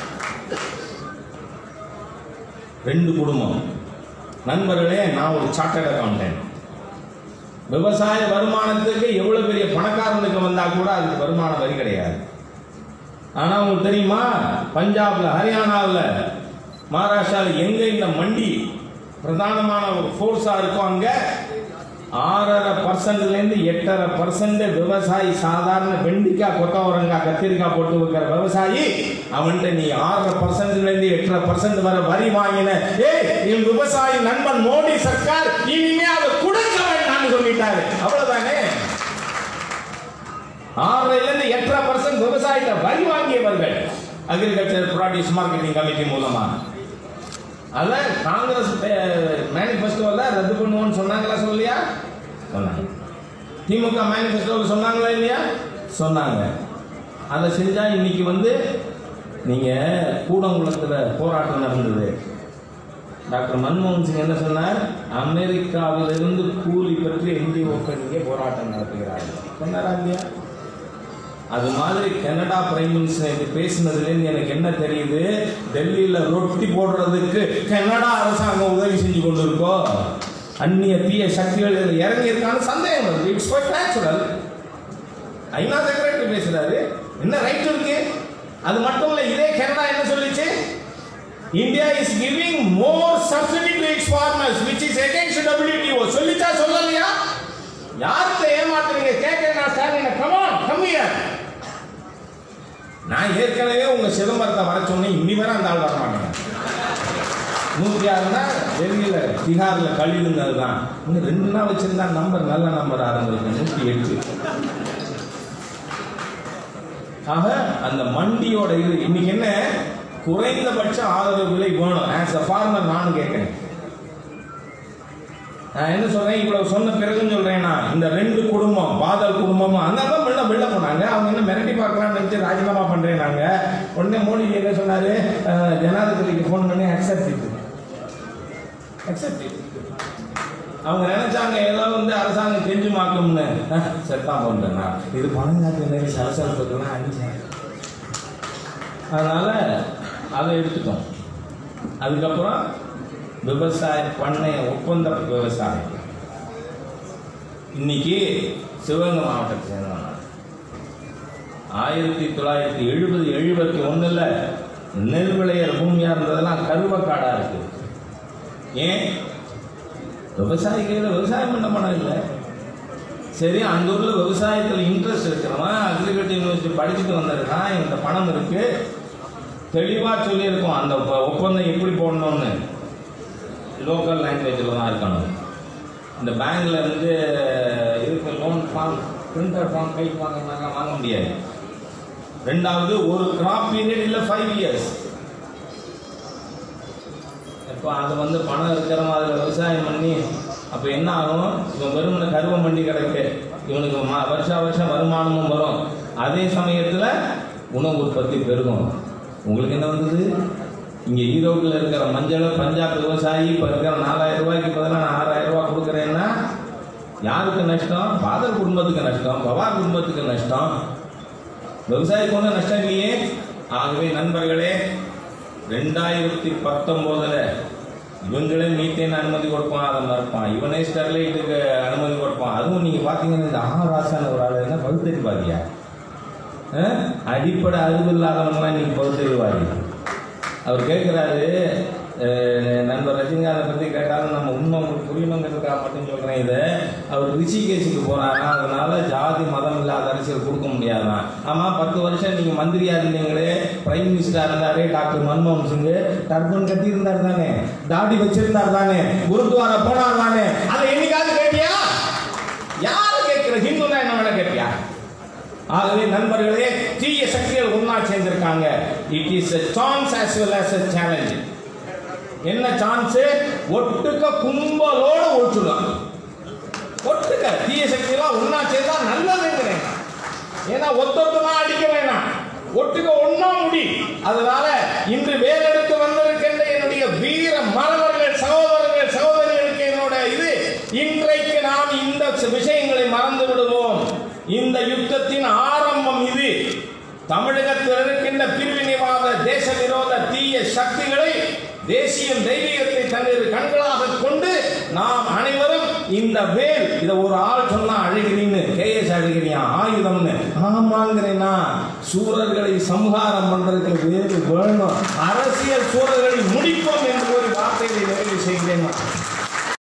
[SPEAKER 11] ரெண்டு குடும்பம் நண்பர்களே நான் ஒரு சார்ட்டர்ட் அக்கௌண்டன்ட் விவசாய வருமானத்துக்கு எவ்வளவு பெரிய பணக்காரனுக்கு வந்தா கூட அதுக்கு வருமான வரி கிடையாது ஆனா உங்களுக்கு தெரியுமா பஞ்சாப்ல ஹரியானாவில் மகாராஷ்டிராவில் எங்க இந்த மண்டி பிரதானமான ஒரு ஃபோர்ஸா இருக்கும் அங்க ஆறரை பர்சன்ட்ல இருந்து எட்டரை பர்சன்ட் விவசாயி சாதாரண வெண்டிக்காய் கொத்தவரங்காய் கத்திரிக்காய் போட்டு வைக்கிற விவசாயி அவன்கிட்ட நீ ஆறரை பர்சன்ட்ல இருந்து எட்டரை பர்சன்ட் வர வரி வாங்கின ஏய் என் விவசாயி நண்பன் மோடி சர்க்கார் இனிமே அதை கொடுக்க வேண்டாம்னு சொல்லிட்டாரு அவ்வளவுதானே ஆறரைல இருந்து எட்டரை பர்சன்ட் விவசாயிட்ட வரி வாங்கியவர்கள் அக்ரிகல்ச்சர் ப்ராடியூஸ் மார்க்கெட்டிங் கமிட்டி மூலமா அத காங்கிரஸ் மேனிஃபெஸ்டோல ரத்து பண்ணுவோம்னு சொன்னாங்களா சொல்லியா சொன்னாங்க திமுக மேனிஃபெஸ்டோவில் சொன்னாங்களா இல்லையா சொன்னாங்க அதை செஞ்சா இன்னைக்கு வந்து நீங்க கூடங்குளத்துல போராட்டம் நடந்தது டாக்டர் மன்மோகன் சிங் என்ன சொன்னார் அமெரிக்காவிலிருந்து கூலி பெற்று என்ஜிஓக்கள் இங்கே போராட்டம் நடத்துகிறார்கள் சொன்னாரா இல்லையா அது மாதிரி கனடா பிரைம் மினிஸ்டர் பேசினதுலேருந்து எனக்கு என்ன தெரியுது டெல்லியில் ரொட்டி போடுறதுக்கு கனடா அரசாங்கம் உதவி செஞ்சு கொண்டு இருக்கோ அந்நிய தீய சக்திகள் இதில் இறங்கி இருக்கான்னு சந்தேகம் வருது it's quite natural UN secretary பேசுறாரு என்ன ரைட் இருக்கு அது மட்டும் இல்ல இதே கனடா என்ன சொல்லிச்சு India is giving more subsidy to its farmers which is against WTO சொல்லிச்சா சொல்லலையா யார்கிட்ட ஏமாத்துறீங்க கேட்க நான் ஸ்டாலின் கமான் கம் ஹியர் நான் ஏற்கனவே உங்க சிதம்பரத்தை வர சொன்னேன் இன்னி வரை அந்த ஆள் வர மாட்டேங்க நூற்றி ஆறுனா டெல்லியில் திகாரில் கழிவுங்கிறது தான் இன்னும் ரெண்டு நாள் வச்சிருந்தா நம்பர் நல்ல நம்பர் ஆரம்பிருக்கு நூற்றி எட்டு ஆக அந்த மண்டியோட இது இன்னைக்கு என்ன குறைந்தபட்ச ஆதரவு விலை வேணும் ஆஸ் அ ஃபார்மர் நான் கேட்கிறேன் நான் என்ன சொல்றேன் இவ்வளவு சொன்ன பிறகும் சொல்றேன் நான் இந்த ரெண்டு குடும்பம் பாதல் குடும்பமும் அந்த தான் வெளில வெளில போனாங்க அவங்க என்ன மிரட்டி பார்க்கலாம்னு நினைச்சு ராஜினாமா பண்றேன் நாங்க உடனே மோடி என்ன சொன்னாரு அஹ், ஜனாதிபதிக்கு ஃபோன் பண்ணி அக்செப்ட் அக்செப்ட் அவங்க நினைச்சாங்க ஏதோ வந்து அரசாங்கம் கெஞ்சுமாக்கும்னு அஹ், செத்தான் பண்றேன் நான் இது பணங்காட்டு நேரம் சலசலப்புக்கெல்லாம் அடிச்சேன் அதனால அதை எடுத்துட்டோம் அதுக்கப்புறம் விவசாய பண்ணை ஒப்பந்த விவசாயம் இன்னைக்கு சிவகங்கை மாவட்டத்தை சேர்ந்தவன் நான். ஆயிரத்தி தொள்ளாயிரத்தி எழுபது எழுபத்தி ஒண்ணுல நெல் விளையிற பூமியா இருந்ததெல்லாம் கருவக்காடா இருக்கு ஏன் விவசாயிகள் விவசாயம் பண்ண மனம் இல்லை சரி அந்த ஊர்ல விவசாயத்துல இன்ட்ரெஸ்ட் இருக்கிறவன் அக்ரிகல்ச்சர் யூனிவர்சிட்டி படிச்சுட்டு வந்திருக்கான் இந்த பணம் இருக்கு தெளிவா சொல்லியிருக்கோம் அந்த ஒப்ப- ஒப்பந்தம் எப்படி போடணும்னு லோக்கல் லாங்குவேஜில் தான் இருக்கணும் இந்த பேங்க்ல இருந்து இருக்க லோன் ஃபார்ம் பிரிண்டர் ஃபார்ம் கைக்கு வாங்கினாலாம் வாங்க முடியாது ரெண்டாவது ஒரு கிராப் பீரியட் இல்லை ஃபைவ் இயர்ஸ் இப்போ அது வந்து பணம் இருக்கிறவன் அதில் விவசாயம் பண்ணி அப்போ என்ன ஆகும் இவன் வெறுமனை கருவம் பண்ணி கிடக்கு இவனுக்கு மா வருஷா வருஷம் வருமானமும் வரும் அதே சமயத்தில் உணவு உற்பத்தி பெருகும் உங்களுக்கு என்ன வந்தது இங்கே ஈரோட்டில் இருக்கிற மஞ்சள் பஞ்சாப் விவசாயி இப்போ இருக்கிற நாலாயிரம் ரூபாய்க்கு பதிலாக நான் ஆறாயிரம் ரூபாய் கொடுக்குறேன்னா யாருக்கு நஷ்டம் பாதர் குடும்பத்துக்கு நஷ்டம் பவார் குடும்பத்துக்கு நஷ்டம் விவசாயிக்கு ஒன்றும் நஷ்டம் இல்லையே ஆகவே நண்பர்களே ரெண்டாயிரத்தி பத்தொம்போதுல இவங்களே மீத்தேன் அனுமதி கொடுப்பான் அதை மறுப்பான் இவனே ஸ்டெர்லைட்டுக்கு அனுமதி கொடுப்பான் அதுவும் நீங்க பாத்தீங்கன்னா இந்த ஆராசான ஒரு ஆள் என்ன பகுத்தறிவாதியா அஹ்? அடிப்படை அறிவு இல்லாதவங்களாம் இன்னைக்கு பகுத்தறிவாதி அவர் கேட்குறாரு நண்பர் ரஜினிகாந்தை பற்றி கேட்டாலும் நம்ம உண்மை உங்களுக்கு புரியணுங்கிறதுக்காக மட்டும் சொல்கிறேன் இதை அவர் ரிஷிகேஷுக்கு போறாரா அதனால ஜாதி மதம் இல்லாத அரசியல் கொடுக்க முடியாதான் ஆமாம் பத்து வருஷம் நீங்கள் மந்திரியா இருந்தீங்களே பிரைம் மினிஸ்டரா இருந்தாரே டாக்டர் மன்மோகன் சிங் டர்பன் கட்டி இருந்தார் தானே தாடி வச்சிருந்தார் தானே குருத்வாரா போனார் தானே அதை என்னைக்காவது கேட்டியா யாரு கேட்கிற ஹிந்துனா என்ன வேணா கேட்டியா ஆகவே நண்பர்களே தீய சக்திகள் ஒன்னா சேர்ந்திருக்காங்க it is a chance as well as a challenge என்ன சான்ஸ் ஒட்டுக்க கும்பலோட ஒழிச்சுடலாம் ஒட்டுக்க தீய சக்தியெல்லாம் ஒன்னா சேர்ந்தா நல்லதுங்கிறேன் ஏன்னா ஒத்தொத்தமா அடிக்க வேணாம் ஒட்டுக்க ஒன்னா முடி அதனால இன்று வேலெடுத்து வந்திருக்கின்ற என்னுடைய வீர மறவர்கள் சகோதரர்கள் சகோதரிகளுக்கு என்னோட இது இன்றைக்கு நாம் இந்த விஷயங்களை மறந்து விடுவோம் இந்த யுத்தத்தின் ஆரம்பம் இது தமிழகத்தில் இருக்கின்ற பிரிவினைவாத தேச விரோத தீய சக்திகளை தேசியம் தெய்வீகத்தை தன்னிரு கண்களாக கொண்டு நாம் அனைவரும் இந்த வேல் இத ஒரு ஆள் சொன்னா அழுகிறீன்னு கே எஸ் அழுகிறியா ஆயுதம்னு ஆமாங்கிறேன்னா சூரர்களை சம்ஹாரம் பண்றதுக்கு வேறு வேணும் அரசியல் சூரர்களை முடிப்போம் என்று ஒரு வார்த்தையை நிறைவு செய்கிறேன்